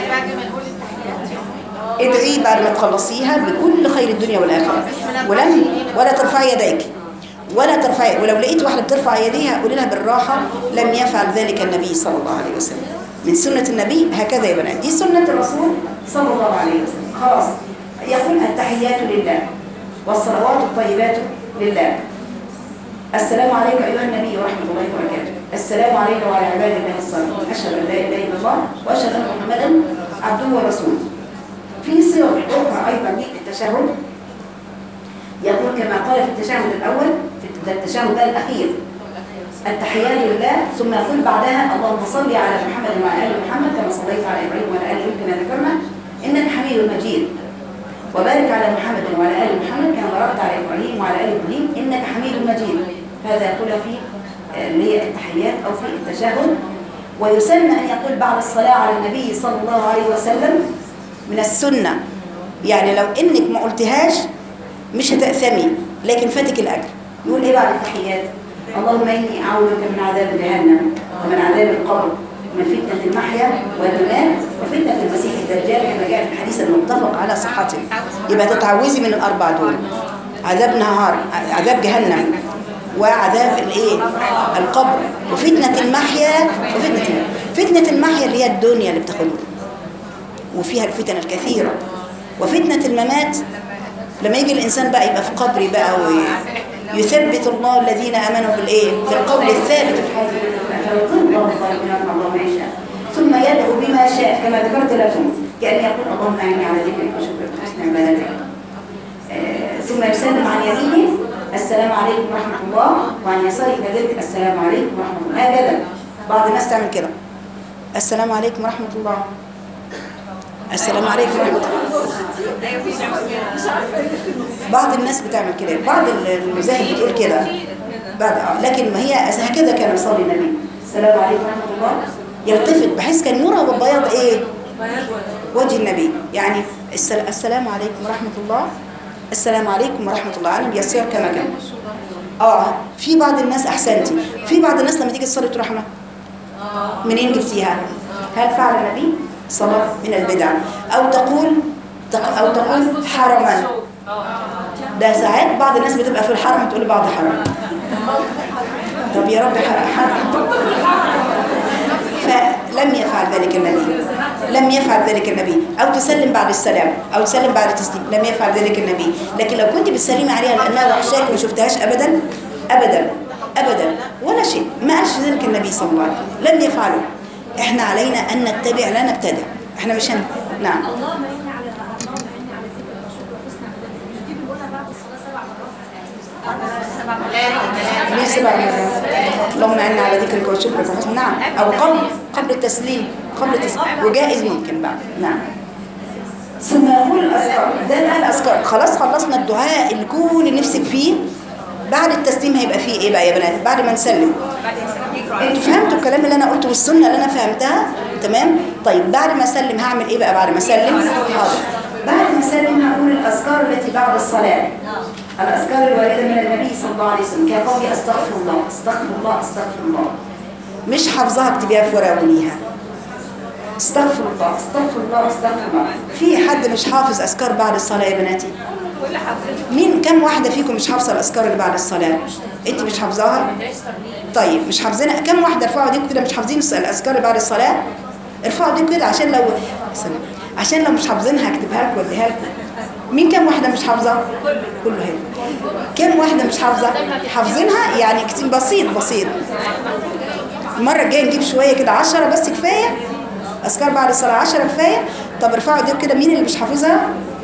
ادعي بعد ما تخلصيها بكل خير الدنيا والآخرة ولم ولا ترفعي يديك ولا ترفعي ولو لقيت واحدة بترفع يديها قولي لها بالراحة لم يفعل ذلك النبي صلى الله عليه وسلم من سنة النبي هكذا يا بنات دي سنة الرسول صلى الله عليه وسلم خلاص يقول التحيات لله والصلوات الطيبات لله السلام عليك أيها النبي ورحمة الله وبركاته السلام عليك وعلى عباد الله الصالحين أشهد أن لا إله إلا الله وأشهد أن محمدا عبده ورسوله في صيغ أخرى أيضا للتشهد يقول كما قال في التشهد الأول في التشهد ده الأخير التحيات لله ثم يقول بعدها اللهم صل على محمد وعلى آل محمد كما صليت على إبراهيم وعلى آل إبراهيم كما ذكرنا إنك حميد مجيد وبارك على محمد وعلى آل محمد كما باركت على إبراهيم وعلى آل إبراهيم إنك حميد مجيد هذا يقول في آه، اللي هي التحيات أو في التشهد ويسن أن يقول بعد الصلاة على النبي صلى الله عليه وسلم من السنة يعني لو إنك ما قلتهاش مش هتأثمي لكن فاتك الأجر يقول إيه بعد التحيات اللهم إني أعوذ بك من عذاب جهنم ومن عذاب القبر ومن فتنة المحيا والممات وفتنة المسيح الدجال كما جاء في الحديث المتفق على صحته يبقى تتعوذي من الأربع دول عذاب نهار عذاب جهنم وعذاب الايه القبر وفتنة المحيا وفتنة فتنة المحيا اللي هي الدنيا اللي بتاخدها وفيها الفتن الكثيرة وفتنة الممات لما يجي الإنسان بقى يبقى في قبري بقى ويثبت الله الذين آمنوا بالإيه بالقول الثابت في الحياة فيضل الله الظالمين ويرفع الله ما يشاء ثم يدعو بما شاء كما ذكرت لكم كأن يقول اللهم أعني على ذكرك وشكرك وحسن عبادتك آه، ثم يسلم عن يمينه السلام عليكم ورحمة الله وعن يساره كذلك السلام عليكم ورحمة الله هكذا بعض الناس تعمل كده السلام عليكم ورحمة الله السلام عليكم ورحمة الله بعض الناس بتعمل كده بعض المذاهب بتقول كده بعد آه. لكن ما هي هكذا كان يصلي النبي السلام عليكم ورحمة الله يلتفت بحيث كان يرى ببياض ايه وجه النبي يعني السل... السلام عليكم ورحمة الله السلام عليكم ورحمة الله أنا بيسير كما كان اه في بعض الناس احسنتي في بعض الناس لما تيجي تصلي تروح رحمة منين جبتيها هل فعل النبي صلاة من البدع أو تقول تق- أو تقول حرما ده ساعات بعض الناس بتبقى في الحرم تقول لبعض حرم طب يا رب حرم حرم فلم يفعل ذلك النبي لم يفعل ذلك النبي أو تسلم بعد السلام أو تسلم بعد التسليم لم يفعل ذلك النبي لكن لو كنت بتسلمي عليها لأنها وحشاك وما شفتهاش أبدا أبدا أبدا ولا شيء ما قالش ذلك النبي صلى الله عليه وسلم لم يفعله احنا علينا أن نتبع لا نبتدع احنا مش هن... نعم اللهم إني على اللهم إني على ذكر الشكر وحسن عبادتك دي بنقولها بعد الصلاة سبع مرات ليه سبع مرات اللهم اعنا على ذكرك وشكرك وحسن نعم او قبل قبل التسليم قبل التسليم وجائز ممكن بعد نعم ثم يقول الاذكار ده بقى الاذكار خلاص خلصنا الدعاء اللي كل نفسك فيه بعد التسليم هيبقى فيه ايه بقى يا بنات بعد ما نسلم انتوا فهمتوا الكلام اللي انا قلته والسنه اللي انا فهمتها تمام طيب بعد ما اسلم هعمل ايه بقى بعد ما اسلم حاضر بعد ما اسلم هقول الاذكار التي بعد الصلاه الاذكار الوارده من النبي صلى الله عليه وسلم كقولي استغفر الله استغفر الله استغفر الله مش حافظاها اكتبيها في ورقه وليها استغفر الله استغفر الله استغفر الله في حد مش حافظ اذكار بعد الصلاه يا بناتي مين كم واحده فيكم مش حافظه الاذكار اللي بعد الصلاه انت مش حافظاها طيب مش حافظينها كم واحده ارفعوا ايديكم كده مش حافظين الس- الاذكار اللي بعد الصلاه ارفعوا ايديكم كده عشان لو استنى. عشان لو مش حافظينها اكتبها لكم واديها لكم مين كم واحده مش حافظه كله هنا كم واحده مش حافظه حافظينها يعني كتير بسيط بسيط المره الجايه نجيب شويه كده 10 بس كفايه اذكار بعد الصلاه 10 كفايه طب ارفعوا ايديكم كده مين اللي مش حافظها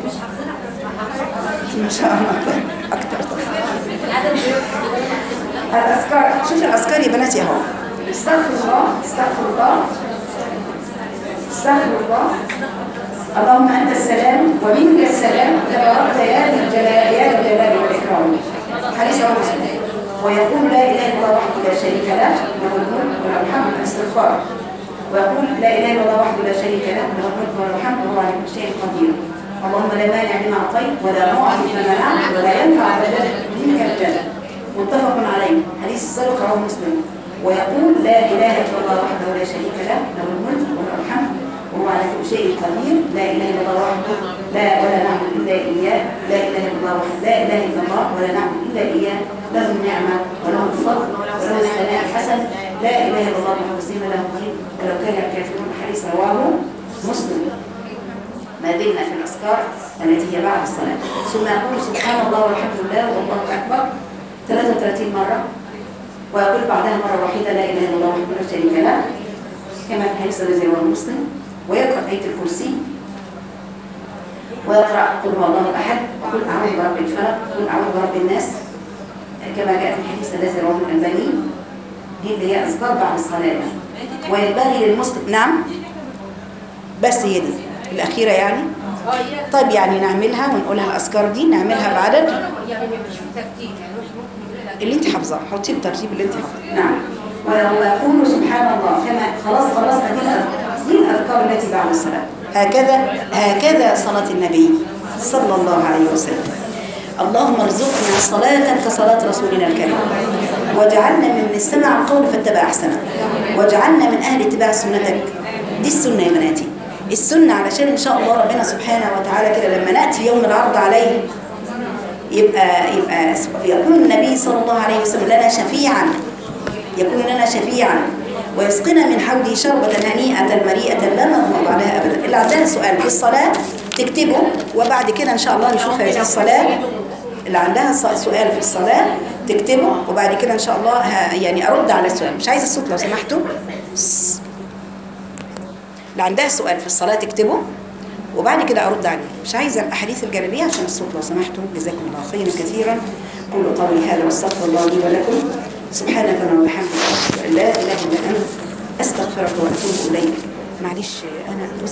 ان شاء الله اكتر طبعا الاذكار شوف الاذكار يا بناتي اهو استغفر الله استغفر الله استغفر الله اللهم انت السلام ومنك السلام تباركت يا ذا الجلال يا ذا الجلال والاكرام حديث رواه مسلم ويقول لا اله الا الله وحده لا شريك له له الملك وله الحمد الاستغفار ويقول لا اله الا الله وحده لا شريك له له الملك وله الحمد وهو على كل شيء قدير اللهم لا مانع لما اعطيت ولا معطي لما منعت ولا ينفع ذا الجد منك الجد متفق عليه حديث السابق رواه مسلم ويقول لا اله الا الله وحده لا شريك له له الملك وله الحمد وهو على كل شيء قدير لا اله الا الله وحده لا ولا نعبد الا اياه لا اله الا الله وحده لا اله الا الله ولا نعبد الا اياه له النعمه وله الفضل وله الثناء الحسن لا اله الا الله محمد له الدين ولو كان الكافرون حديث رواه مسلم ما زلنا في الأذكار التي هي بعد الصلاة ثم يقول سبحان الله والحمد لله والله أكبر 33 مرة ويقول بعدها مرة واحدة لا إله إلا الله وحده لا شريك له كما في الحديث الذي رواه مسلم ويقرأ آية الكرسي ويقرأ قل هو الله أحد وقل أعوذ برب الفلق وقل أعوذ برب الناس كما جاء في الحديث الذي رواه الألباني دي اللي هي أذكار بعد الصلاة وينبغي للمسلم نعم بس هي دي الأخيرة يعني طيب يعني نعملها ونقولها الأذكار دي نعملها بعدد يعني مش في ترتيب يعني مش ممكن يقول لك اللي انت حافظاه حطي الترتيب اللي انت حافظاه نعم ويقول سبحان الله كما خلاص خلصنا دي الأذ- دي الأذكار التي بعد الصلاة هكذا هكذا صلاة النبي صلى الله عليه وسلم اللهم ارزقنا صلاة كصلاة رسولنا الكريم واجعلنا من استمع القول فاتبع أحسنه واجعلنا من أهل اتباع سنتك دي السنة يا بناتي السنة علشان إن شاء الله ربنا سبحانه وتعالى كده لما نأتي يوم العرض عليه يبقى يبقى يكون النبي صلى الله عليه وسلم لنا شفيعا يكون لنا شفيعا ويسقنا من حوله شربة هنيئة مريئة لا نظمأ بعدها أبدا اللي عندها سؤال في الصلاة تكتبه وبعد كده إن شاء الله نشوف هذه الصلاة اللي عندها ص- سؤال في الصلاة تكتبه وبعد كده إن شاء الله ه- يعني أرد على السؤال مش عايزة الصوت لو سمحتوا سس. اللي عندها سؤال في الصلاة تكتبه وبعد كده أرد عليه مش عايزة الأحاديث الجانبية عشان الصوت لو سمحتوا جزاكم الله خيرا كثيرا قولوا قولي هذا واستغفر الله لي ولكم سبحانك اللهم وبحمدك أشهد أن لا إله إلا أنت أستغفرك وأتوب إليك معلش أنا